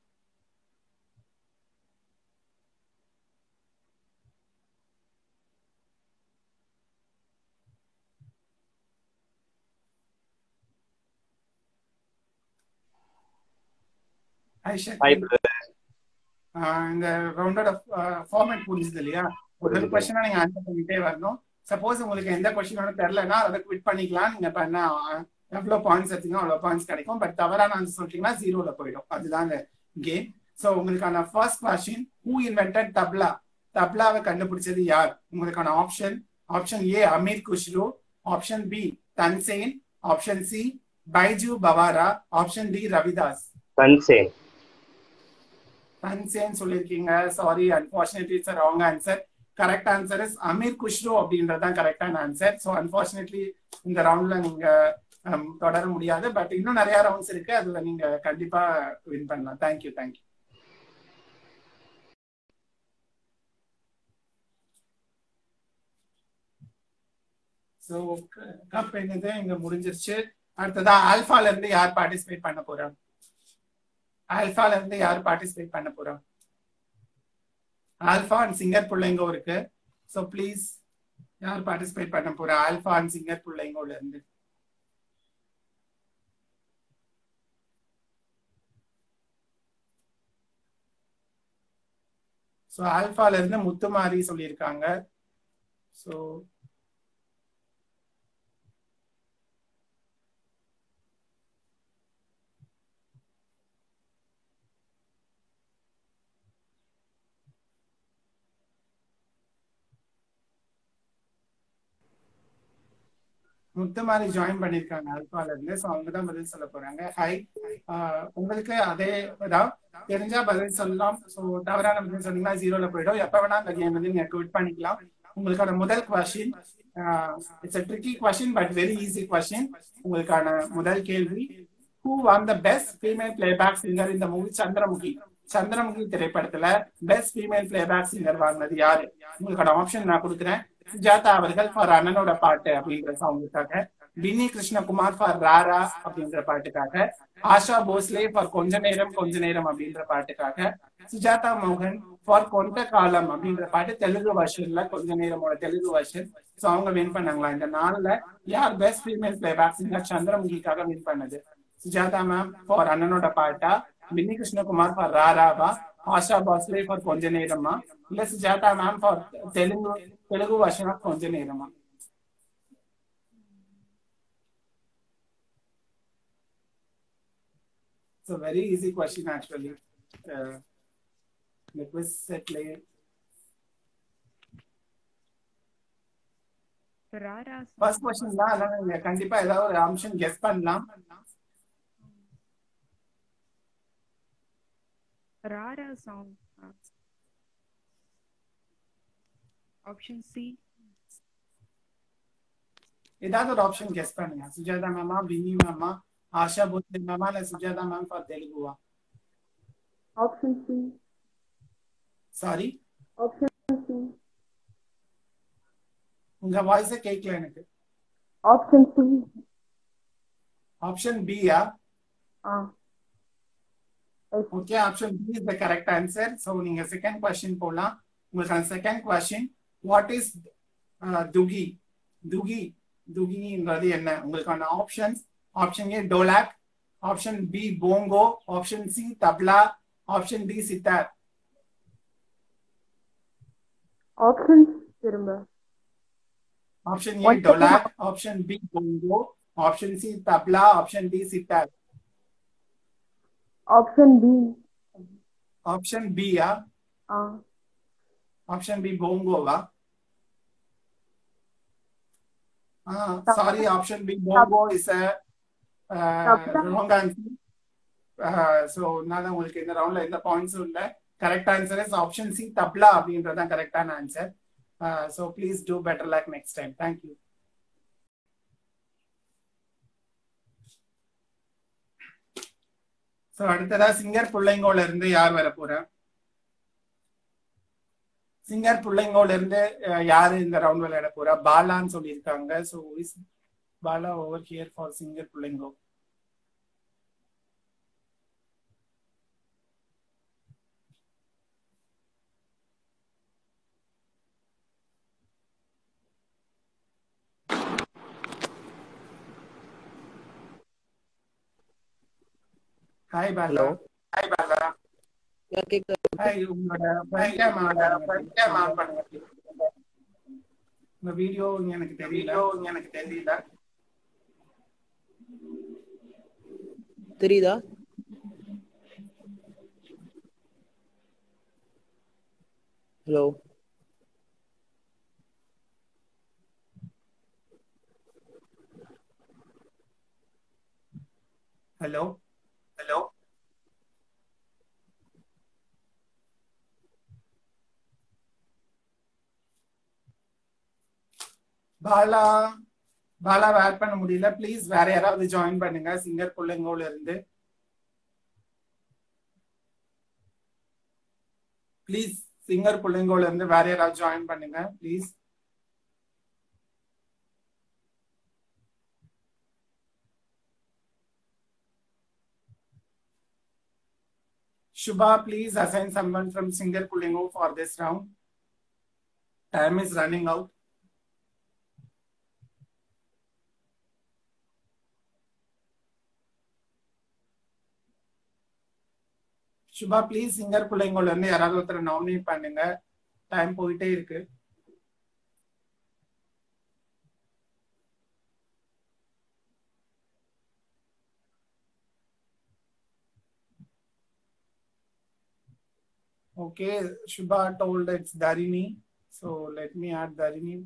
ஹாய் சக்தி ஆஹ் இந்த ரவுண்டோட ஃபார்மேட் புரிஞ்சுது இல்லையா ஒரு கொஸ்டினா நீங்க ஆன்சர் பண்ணிட்டே வரணும் சப்போஸ் உங்களுக்கு எந்த கொஸ்டினோட தெரியலன்னா அதை குவிட் பண்ணிக்கலாம் நீங்க பண்ண எவ்வளவு பாயிண்ட்ஸ் எடுத்தீங்க அவ்வளவு பாயிண்ட்ஸ் கிடைக்கும் பட் தவறான ஆன்சர் சொல்லிட்டீங்கன்னா ஜீரோல போயிடும் அதுதான் கேம் ஸோ உங்களுக்கான first question who invented tabla தப்லாவை கண்டுபிடிச்சது யார் உங்களுக்கான option option A Amir Khusro option B Tansen option C Baiju Bawra option D Ravidas Tansen Tansen சொல்லியிருக்கீங்க sorry unfortunately it's wrong answer correct answer is Amir Khusro அப்படின்றது தான் கரெக்டான ஆன்சர் ஸோ அன்பார்ச்சுனேட்லி இந்த ரவுண்ட்ல நீங்க um, தொடர முடியாது பட் இன்னும் நிறைய ரவுண்ட்ஸ் இருக்கு அதுல நீங்க கண்டிப்பா வின் பண்ணலாம் தேங்க்யூ தேங்க்யூ ஸோ கப் என்னது இங்க முடிஞ்சிருச்சு அடுத்ததா ஆல்பால இருந்து யார் பார்ட்டிசிபேட் பண்ண போறாங்க ஆல்பால இருந்து யார் பார்ட்டிசிபேட் பண்ண போறோம் ஆல்பா அண்ட் சிங்கர் பிள்ளைங்கோ இருக்கு ஸோ ப்ளீஸ் யார் பார்ட்டிசிபேட் பண்ண போறா ஆல்பா அண்ட் சிங்கர் பிள்ளைங்கோல இருந்து ஸோ ஆல்பால இருந்து முத்துமாரி சொல்லியிருக்காங்க ஸோ முத்துமாரி ஜாயின் பண்ணிருக்காங்க அல்பால இருந்து ஸோ அவங்க தான் பதில் சொல்ல போறாங்க ஹை உங்களுக்கு அதே தான் தெரிஞ்சா பதில் சொல்லலாம் ஸோ தவறான பதில் சொன்னீங்கன்னா ஜீரோல போயிடும் எப்ப வேணா அந்த கேம் வந்து நீங்க குவிட் பண்ணிக்கலாம் உங்களுக்கான முதல் question it's tricky question but very easy question உங்களுக்கான முதல் கேள்வி who won the best female playback singer இந்த மூவி சந்திரமுகி சந்திரமுகி திரைப்படத்துல பெஸ்ட் ஃபீமேல் பிளேபேக் சிங்கர் வாங்கினது யாரு உங்களுக்கான ஆப்ஷன் நான் கொடுக்குறேன் சுஜாதா அவர்கள் ஃபார் அண்ணனோட பாட்டு அப்படின்ற சாங்குக்காக வினி கிருஷ்ணகுமார் ஃபார் ராரா அப்படின்ற பாட்டுக்காக ஆஷா போஸ்லே ஃபார் கொஞ்ச நேரம் கொஞ்ச நேரம் அப்படின்ற பாட்டுக்காக சுஜாதா மோகன் ஃபார் கொண்ட காலம் அப்படின்ற பாட்டு தெலுங்கு வருஷன்ல கொஞ்ச நேரமோட தெலுங்கு வருஷன் ஸோ அவங்க வின் பண்ணாங்களா இந்த நாள்ல யார் பெஸ்ட் ஃபீமேல் பிளேபேக் சிங்கர் சந்திரமுகிக்காக வின் பண்ணது சுஜாதா மேம் ஃபார் அண்ணனோட பாட்டா வினி கிருஷ்ணகுமார் ஃபார் ராராவா ஆஷா பாஸ்லே ஃபார் கொஞ்ச நேரமா இல்ல சுஜாதா மேம் ஃபார் தெலுங்கு தெலுங்கு வருஷனா கொஞ்ச நேரமா It's a very easy question actually. Uh, the quiz set late. First question தான் அதனால நீங்க கண்டிப்பா ஏதாவது ஒரு அம்சம் கெஸ் பண்ணலாம் Rara song. Uh, option C. ஏதாவது ஒரு ஆப்ஷன் கெஸ் பண்ணுங்க சுஜாதா மேமா வினி மேமா ஆஷா புத்தி மேமா இல்ல சுஜாதா மேம் ஃபார் தெலுங்குவா Option C. Sorry Option C. உங்க வாய்ஸே கேட்கல எனக்கு Option C. ஆப்ஷன் பியா Ah. Okay option B is the correct answer so நீங்க செகண்ட் கொஸ்டின் போலாம் உங்களுக்கான செகண்ட் கொஸ்டின் வாட் இஸ் துகி துகி துகின்றது என்ன உங்களுக்கான options option A dholak option B bongo option C tabla option D sitar Options திரும்ப option A One second. Dholak option B bongo option C tabla option D sitar option B option பியா ஆ ஆப்ஷன் பி போங்கோவா sorry option B bongo is a tabla. Wrong answer so நான் உங்களுக்கு இந்த ரவுண்ட்ல எந்த பாயிண்ட்ஸும் இல்லை correct answer is option C tabla அப்படின்றது தான் கரெக்டான answer so please do better like next time thank you so அடுத்ததா சிங்கர் புள்ளைங்கோல இருந்து யார் வர போறா சிங்கர் புள்ளைங்கோல இருந்து அஹ், யாரு இந்த ரவுண்ட் விளையாட போறா பாலான்னு சொல்லியிருக்காங்க so is Bala over here for singer Pullingo hi Bala hi Bala hi உங்களோட webcam on webcam on பண்ணுங்க உங்க வீடியோ எனக்கு தெரியல எனக்கு தெரியல தெரியுதா hello hello hello Bala Bala add பண்ண முடியல ப்ளீஸ் வேற யாராவது ஜாயின் பண்ணுங்க சிங்கர் புள்ளைங்கோல இருந்து ப்ளீஸ் சிங்கர் புள்ளைங்கோல இருந்து வேற யாராவது ஜாயின் பண்ணுங்க please Shubha, please assign someone from Singer Pulingo for this round. Time is running out. Shubha please singer பிள்ளைங்கள இருந்து யாராவது ஒருத்தர் நாமினேட் பண்ணுங்க டைம் போயிட்டே இருக்கு Okay, Shubha told it's Darini. So let me add Darini.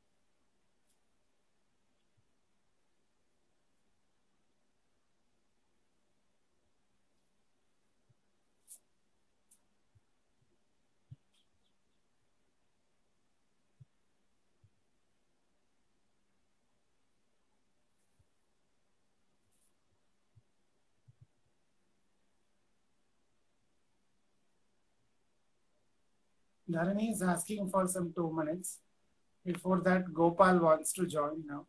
Dharani is asking for some two minutes. Before that, Gopal wants to join now.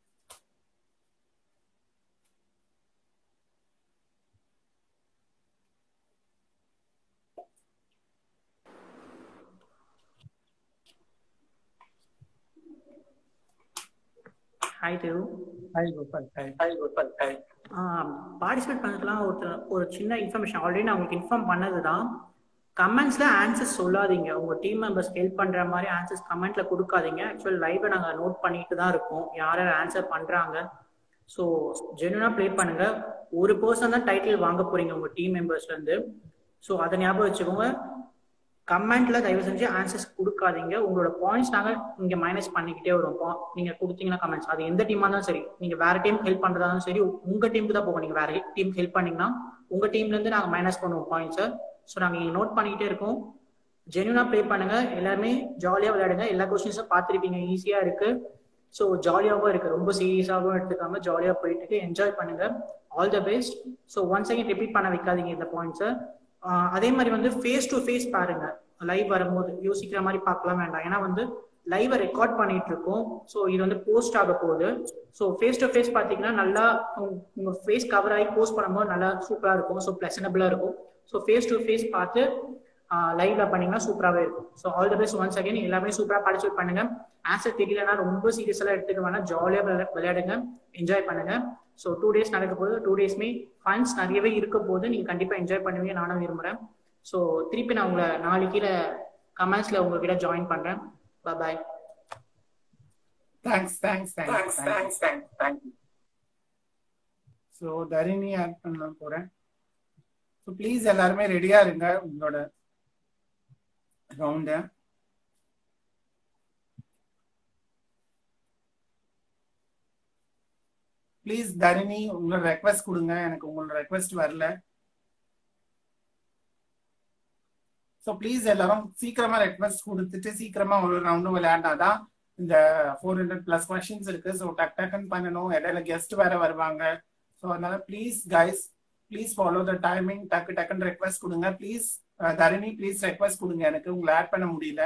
Hi Thiru Hi, Gopal. Hi. Hi, Gopal. Hi. Participate பண்ணதுலாம் ஒருத்தர் ஒரு சின்ன information already நான் உங்களுக்கு inform பண்ணது தான் கமெண்ட்ஸ்ல answers சொல்லாதீங்க உங்க டீம் மெம்பர்ஸ் ஹெல்ப் பண்ற மாதிரி ஆன்சர்ஸ் கமெண்ட்ல கொடுக்காதீங்க ஆக்சுவல் லைவை நாங்க நோட் பண்ணிட்டு தான் இருக்கோம் யார் யார் ஆன்சர் பண்றாங்க ஸோ ஜெனுவனா ப்ளே பண்ணுங்க ஒரு பர்சன் தான் டைட்டில் வாங்க போறீங்க உங்க டீம் மெம்பர்ஸ்ல இருந்து ஸோ அதை ஞாபகம் வச்சுக்கோங்க கமெண்ட்ல தயவு செஞ்சு ஆன்சர்ஸ் கொடுக்காதீங்க உங்களோட பாயிண்ட்ஸ் நாங்க இங்க மைனஸ் பண்ணிக்கிட்டே வரும் po- நீங்க கொடுத்தீங்கன்னா கமெண்ட்ஸ் அது எந்த டீமா இருந்தாலும் சரி நீங்க வேற டீம் ஹெல்ப் பண்றதா இருந்தாலும் சரி உங்க டீமுக்கு தான் போகும் நீங்க வேற டீம் ஹெல்ப் பண்ணீங்கன்னா உங்க டீம்ல இருந்து நாங்க மைனஸ் பண்ணுவோம் பாயிண்ட்ஸ் ஸோ நாங்க இங்க நோட் பண்ணிக்கிட்டே இருக்கோம் ஜென்யூனா ப்ளே பண்ணுங்க எல்லாருமே ஜாலியா விளையாடுங்க எல்லா கொஸ்டின்ஸும் பார்த்துருப்பீங்க ஈஸியா இருக்கு ஸோ ஜாலியாகவும் இருக்கு ரொம்ப சீரியஸாகவும் எடுத்துக்காம ஜாலியா போயிட்டு இருக்கு என்ஜாய் பண்ணுங்க all the best so one second repeat பண்ண வைக்காதீங்க இந்த பாயிண்ட்ஸை அதே மாதிரி வந்து ஃபேஸ் டு ஃபேஸ் பாருங்க லைவ் வரும்போது யோசிக்கிற மாதிரி பார்க்கலாம் வேண்டாம் ஏன்னா வந்து லைவை ரெக்கார்ட் பண்ணிட்டு இருக்கோம் ஸோ இது வந்து போஸ்ட் ஆக போகுது ஸோ ஃபேஸ் டு ஃபேஸ் பார்த்தீங்கன்னா நல்லா உங்க- உங்க ஃபேஸ் கவர் ஆகி போஸ்ட் பண்ணும்போது நல்லா சூப்பரா இருக்கும் ஸோ பிளசனபிளா இருக்கும் ஸோ ஃபேஸ் டு ஃபேஸ் பார்த்து லைவ்ல பண்ணீங்கன்னா சூப்பராகவே இருக்கும் so all the best once again எல்லாமே சூப்பராக பார்ட்டிசிபேட் பண்ணுங்க ஆன்சர் தெரியலனா ரொம்ப சீரியஸாக எடுத்துக்க வேணாம் ஜாலியாக விளையாடுங்க என்ஜாய் பண்ணுங்க ஸோ டூ டேஸ் நடக்க போகுது டூ டேஸ்மே ஃபண்ட்ஸ் நிறையவே இருக்க போது நீங்கள் கண்டிப்பாக என்ஜாய் பண்ணுவீங்க நானும் விரும்புகிறேன் ஸோ திருப்பி நான் உங்களை நாளைக்கு கமெண்ட்ஸில் உங்ககிட்ட ஜாயின் பண்ணுறேன் bye Thanks, thanks, thanks, thanks, thanks, thanks. So Dharini add பண்ண போறேன் ஸோ ப்ளீஸ் எல்லாருமே ரெடியா இருங்க உங்களோட ரவுண்ட ப்ளீஸ் தரிணி உங்களோட ரெக்வஸ்ட் கொடுங்க எனக்கு உங்களோட ரெக்வஸ்ட் வரல ஸோ ப்ளீஸ் எல்லாரும் சீக்கிரமா ரெக்வஸ்ட் கொடுத்துட்டு சீக்கிரமா ஒரு ரவுண்டும் விளையாடினாதான் இந்த ஃபோர் ஹண்ட்ரட் பிளஸ் கொஸ்டின்ஸ் இருக்கு ஸோ டக் டக்குன்னு பண்ணணும் இடையில கெஸ்ட் வேற வருவாங்க ஸோ அதனால please guys please follow the timing டக்கு டக்குன்னு ரெக்வஸ்ட் கொடுங்க ப்ளீஸ் தரணி ப்ளீஸ் ரெக்வஸ்ட் கொடுங்க எனக்கு உங்களை ஆட் பண்ண முடியல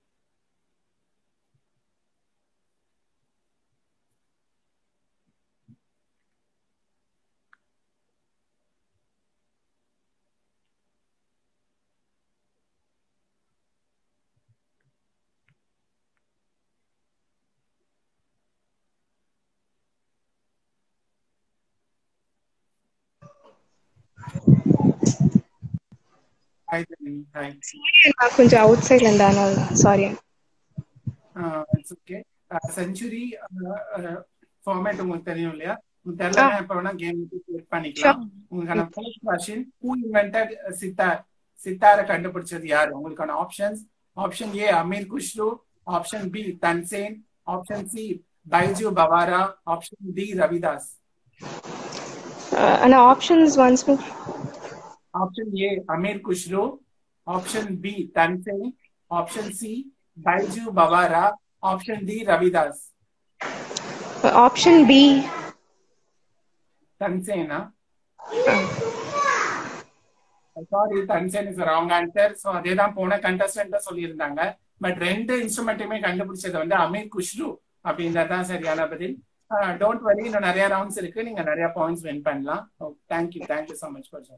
ஹாய் தரணி ஹாய் நான் கொஞ்சம் அவுட் சைட்ல இருந்தேன் அதனால sorry it's okay century format உங்களுக்கு தெரியும் இல்லையா உங்களுக்கு தெரியல எப்ப வேணா கேம் கிளிக் பண்ணிக்கலாம் உங்களுக்கான first question who invented sitar சித்தாரை கண்டுபிடிச்சது யாரு உங்களுக்கான options option A Amir Khusro option B Tansen option C Baiju Bawra option D Ravidas ஆனா options once more option A Amir Khusro option B Tansen option C Baiju Bawra option D Ravidas option B தன்சேனா sorry Tansen is wrong answer so அதே தான் போன contestant சொல்லியிருந்தாங்க பட் ரெண்டு இன்ஸ்ட்ருமெண்ட்டுமே கண்டுபிடிச்சது வந்து அமீர் குஷ்ரு அப்படின்றது தான் சரியான பதில் டோன்ட் வரி இன்னும் நிறைய ரவுண்ட்ஸ் இருக்கு நீங்க நிறைய பாயிண்ட்ஸ் வின் பண்ணலாம் thank you thank you so much for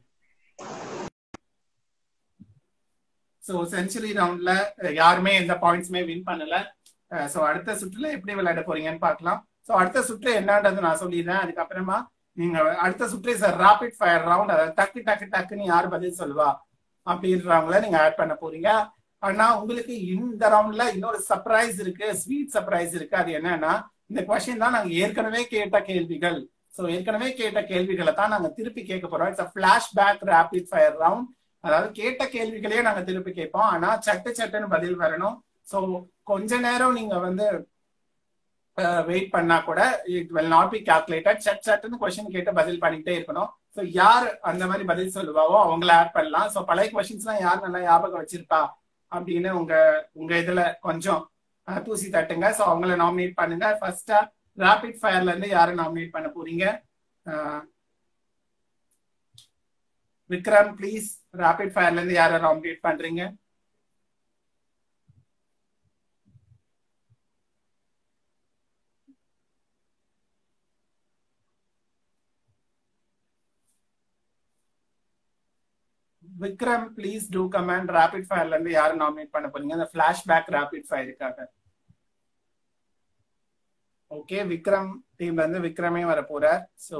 so century ரவுண்ட்ல யாருமே எந்த பாயிண்ட்ஸுமே வின் பண்ணல ஸோ அடுத்த சுற்றுல எப்படி விளையாட போறீங்கன்னு பார்க்கலாம் ஸோ அடுத்த சுற்று என்னன்றது நான் சொல்லிடுறேன் அதுக்கப்புறமா நீங்க அடுத்த சுற்று சார் ராபிட் ஃபயர் ரவுண்ட் அதாவது டக்கு டக்கு டக்குன்னு யார் பதில் சொல்லுவா அப்படின்றவங்கள நீங்க ஆட் பண்ண போறீங்க ஆனா உங்களுக்கு இந்த ரவுண்ட்ல இன்னொரு சர்ப்ரைஸ் இருக்கு ஸ்வீட் சர்ப்ரைஸ் இருக்கு அது என்னன்னா இந்த கொஸ்டின் தான் நாங்க ஏற்கனவே கேட்ட கேள்விகள் ஸோ ஏற்கனவே கேட்ட கேள்விகளை தான் நாங்க திருப்பி கேட்க போறோம் it's flashback rapid fire round அதாவது கேட்ட கேள்விகளையே நாங்க திருப்பி கேட்போம் ஆனா சட்டு சட்டுன்னு பதில் வரணும் ஸோ கொஞ்ச நேரம் நீங்க வந்து வெயிட் பண்ணா கூட it will not be calculated சட் சட்டுன்னு கொஸ்டின் கேட்டு பதில் பண்ணிட்டே இருக்கணும் ஸோ யார் அந்த மாதிரி பதில் சொல்லுவாவோ அவங்கள ஆட் பண்ணலாம் ஸோ பழைய கொஸ்டின்ஸ்லாம் யார் நல்லா ஞாபகம் வச்சிருப்பா அப்படின்னு உங்க உங்க இதுல கொஞ்சம் தூசி தட்டுங்க ஸோ அவங்கள நாமினேட் பண்ணுங்க ஃபர்ஸ்டா ராபிட் ஃபயர்ல இருந்து யாரை நாமினேட் பண்ண போறீங்க விக்ரம் ப்ளீஸ் ராபிட் ஃபயர்ல இருந்து யாரை நாமினேட் பண்றீங்க Vikram please do command rapid ஃபயர்ல இருந்து யாரை நாமினேட் பண்ண போறீங்க அந்த ஃபிளாஷ்பேக் ராபிட் ஃபயருக்காக ஓகே விக்ரம் டீம்ல இருந்து விக்ரமே வர போறார் ஸோ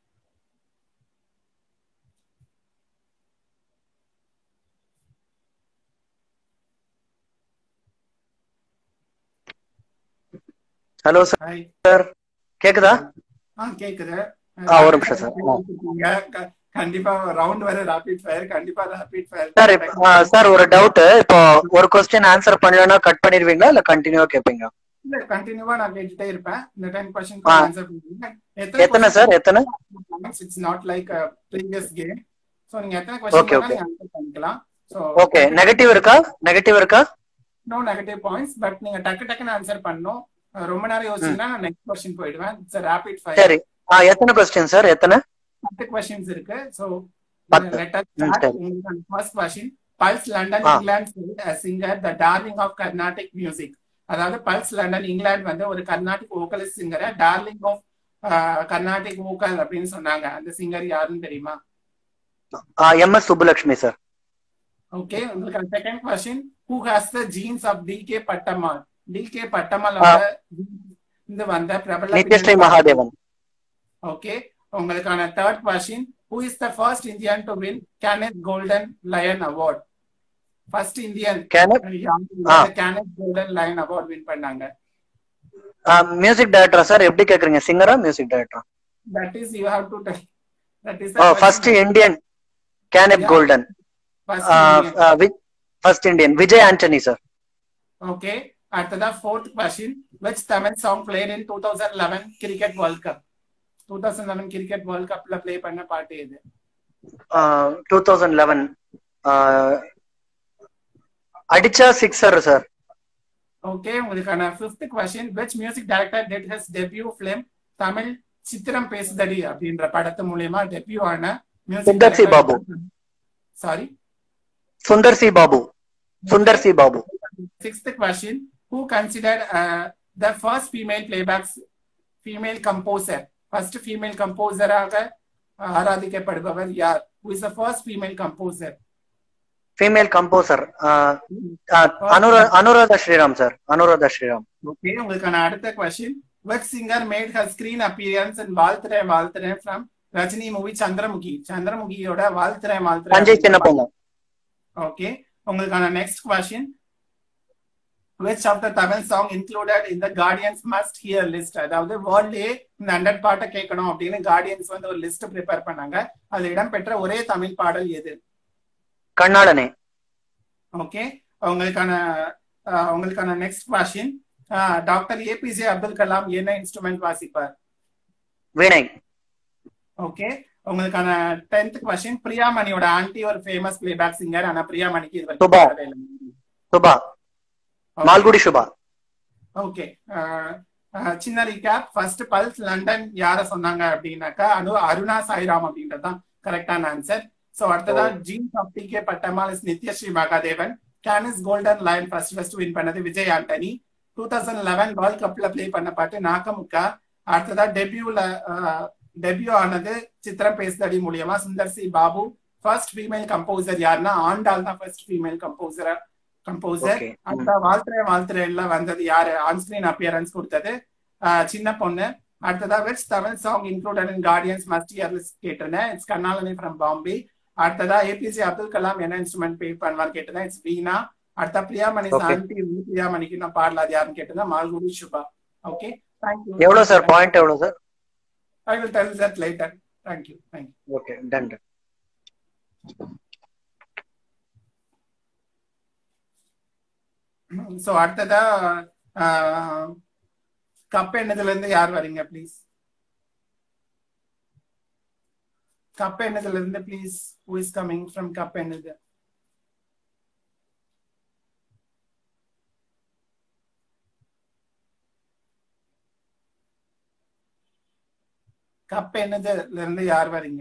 ஹலோ ஹாய் சார் கேக்குதா ஆ கேக்குது ஆ, ஒரு நிமிஷம் சார். க- கண்டிப்பா ரவுண்ட் வர ராபிட் ஃபயர் கண்டிப்பா ராபிட் ஃபயர் சார் இப்ப- ஆ, சார் ஒரு டவுட் இப்போ ஒரு கொஸ்டின் ஆன்சர் பண்ணலன்னா கட் பண்ணிடுவீங்களா இல்ல கண்டினியூவா கேட்பீங்க இல்ல கண்டினியூவா நான் கேட்டுட்டே இருப்பேன் இந்த டைம் கொஸ்டின் ஆ. ஆன்சர் பண்ணுவீங்க எத்தனை சார் எத்தனை it's not like previous game so நீங்க எத்தனை Okay, கொஸ்டின் okay. ஆன்சர் பண்ணிக்கலாம் சோ ஓகே நெகட்டிவ் இருக்கா நெகட்டிவ் இருக்கா நோ நெகட்டிவ் பாயிண்ட்ஸ் பட் நீங்க டக்கு டக்குன்னு ஆன்சர் பண்ணணும் அஹ் ரொம்ப நேரம் யோசிச்சீங்கன்னா நான் நெக்ஸ்ட் கொஸ்டின் போயிடுவேன் இட்ஸ் ரேபிட் ஃபயர் சரி ஆ எத்தனை கொஸ்டின் சார் எத்தனை பத்து கொஸ்டின்ஸ் இருக்கு சோ பத்து. லெட் அஸ் ம், ஸ்டார்ட் சரி. உங்களுக்கு ஃபர்ஸ்ட் கொஸ்டின் பல்ஸ் லண்டன் ஆ. England singer the darling of Carnatic music அதாவது பல்ஸ் லண்டன் இங்கிலாந்து வந்து ஒரு கர்நாடிக் வோக்கலிஸ்ட் சிங்கரை டார்லிங் ஆஃப் கர்நாடிக் வோக்கல் அப்படின்னு சொன்னாங்க அந்த சிங்கர் யாருன்னு தெரியுமா M S Subbulakshmi sir okay உங்களுக்கு second question who has the genes of T K Pattammal T K Pattammal ஆ. இந்த வந்த பிரபல நித்யஸ்ரீ மகாதேவன் ஓகே உங்களுக்கான third question who is the first Indian to win Kenneth golden lion award first Indian Kenneth? ஆ. Kenneth golden lion award win பண்ணாங்க music டைரக்டரா sir எப்படி கேக்குறீங்க சிங்கரா மியூசிக் டைரக்டரா that is you have to That is Oh, first Indian, Canep Yeah. Golden. First Uh, Indian. uh, Vi- first Indian, Vijay Anthony, sir. Okay. அடுத்ததா fourth question. Which Tamil song played in 2011 Cricket World Cup? 2011 Cricket World Cupல play பண்ண பாட்டு எது? Uh, 2011. Uh, அடிச்சா sixer sir Okay, உங்களுக்கான fifth question. Which music director did his debut film Tamil Chithiram Pesuthadi அப்படின்ற படத்து மூலியமா டெபியூ ஆன music Sundar C Babu. Sorry Sundar C Babu Sundar C Babu Sixth question. Who considered uh, the first female playbacks female composer? First female composer ஆக ஆராதிக்கப்படுபவர் யார்? Who is the first female composer? Female composer Anura Anuradha Sriram sir Anuradha Sriram Okay, உங்களுக்கான அடுத்த question. Which singer made her screen appearance in வாழ்த்துறே வாழ்த்துறே from Rajini movie Chandramukhi சந்திரமுகியோட வாழ்த்துறே வாழ்த்துறே தஞ்சை சின்ன பொண்ணு ஓகே உங்களுக்கான next question which of the Tamil song included in the Guardians must hear list அதாவது வேர்ல்ட்லயே இந்த ஹண்ட்ரட் பாட்டை கேட்கணும் அப்படின்னு கார்டியன்ஸ் வந்து ஒரு லிஸ்ட் ப்ரிப்பேர் பண்ணாங்க அதுல இடம்பெற்ற ஒரே தமிழ் பாடல் எது கண்ணாளனே ஓகே உங்களுக்கான அஹ், உங்களுக்கான next question doctor APJ Abdul Kalam என்ன இன்ஸ்ட்ருமெண்ட் வாசிப்பார் வீணை ஓகே உங்களுக்கான டென்த் கொஸ்டின் பிரியாமணியோட ஆன்டி ஒரு ஃபேமஸ் பிளேபேக் சிங்கர் ஆனா பிரியாமணிக்கு இது சுபா. வரைக்கும் பாடவே இல்லை. சுபா மால்குடி சுபா ஓகே சின்ன ரீகேப் ஃபர்ஸ்ட் பல்ஸ் லண்டன் யார சொன்னாங்க அப்படின்னாக்கா அனு அருணா சாய்ராம் அப்படின்றதுதான் கரெக்டான ஆன்சர் சோ அடுத்ததா genes of DK Pattammal is Nithyasri Mahadevan கேனிஸ் golden line first first win பண்ணது Vijay Antony two thousand eleven world கப்ல ப்ளே பண்ண பாட்டு நாக்கமுக்கா அடுத்ததா டெபியூல டெபியூ ஆனது சித்திரம் பேசுதடி மூலியமா Sundar C Babu first female composer யாருன்னா ஆண்டாள் தான் first female composer composer Okay. அடுத்த வாழ்த்துறை வாழ்த்துறைல வந்தது யாரு ஆன்ஸ்கிரீன் அப்பியரன்ஸ் கொடுத்தது ஆஹ் சின்ன பொண்ணு அடுத்ததா which Tamil song included in Guardian's must hear list கேட்டிருந்தேன் இட்ஸ் கர்நாலனி ஃப்ரம் பாம்பே அடுத்ததா ஏபிஜே அப்துல் கலாம் என்ன இன்ஸ்ட்ருமெண்ட் பே பண்ணுவான்னு கேட்டிருந்தேன் இட்ஸ் வீணா அடுத்த பிரியாமணி Okay. சாந்தி பிரியாமணிக்கு நான் பாடல அது யாருன்னு கேட்டிருந்தேன் மால்குடி சுபா ஓகே தேங்க்யூ எவ்வளவு சார் பாயிண்ட் எவ்வளவு sir I will tell that later thank you thank you okay done done so அடுத்ததா கப் எண்ணதுல இருந்து யார் வரீங்க ப்ளீஸ் கப் எண்ணதுல இருந்து please who is coming from cup எண்ணது கப் என்னதுல இருந்து யார் வரீங்க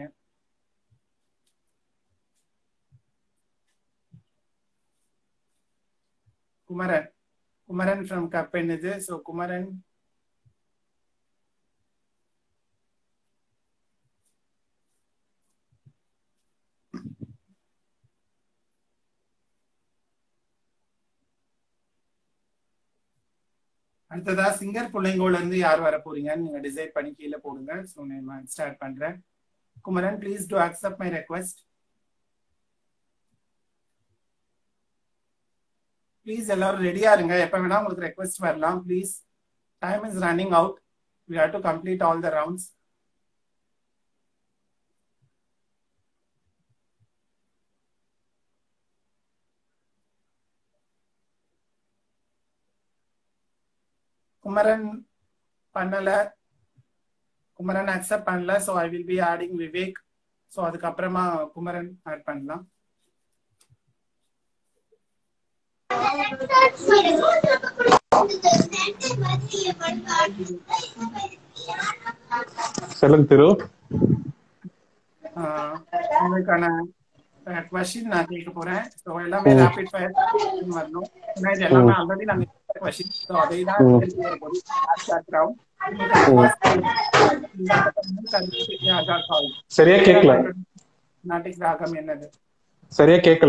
குமரன் குமரன் ஃப்ரம் கப் என்னது ஸோ குமரன் அடுத்ததா சிங்கர் பிள்ளைங்கோல இருந்து யார் வர போறீங்கன்னு நீங்க டிசைட் பண்ணி கீழே போடுங்க ஸோ நான் ஸ்டார்ட் பண்றேன் Kumaran please to accept my request please எல்லாரும் ரெடியா இருங்க எப்ப வேணா உங்களுக்கு ரெக்வெஸ்ட் வரலாம் please time is running out we have to complete all the rounds Kumaran பண்ணல குமரன் அக்செப்ட் பண்ணல so I will be adding Vivek so அதுக்கப்புறமா குமரன் ஆட் பண்ணலாம் சொல்லுங்க திரு ஆஹ் உங்களுக்கான கொஸ்டின் நான் கேட்க போறேன் ஸோ எல்லாமே ம். ரேபிட் ஃபயர் வரணும் ஏன்னா இது எல்லாமே ஆல்ரெடி நாங்க கொஸ்டின் ஸோ அதை தான் ம். கேட்க போறோம் பேக்ரவுண்ட் சரியா கேட்கல நாட்டிக் ராகம் என்னது சரியா கேட்கல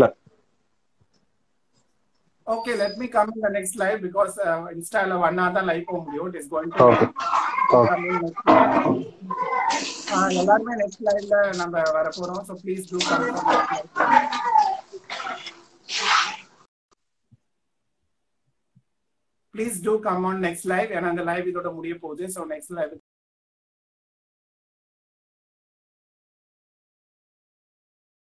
okay let me come in the next live because இன்ஸ்டால ஒன் ஹவர் தான் லைவ் போக முடியும் it is going to Okay. எல்லாருமே நெக்ஸ்ட் லைவ்ல நம்ம வர போறோம் so please to come please to come on next live ஏன்னா அந்த லைவ் இதோட முடிய போகுது ஸோ நெக்ஸ்ட் லைவ்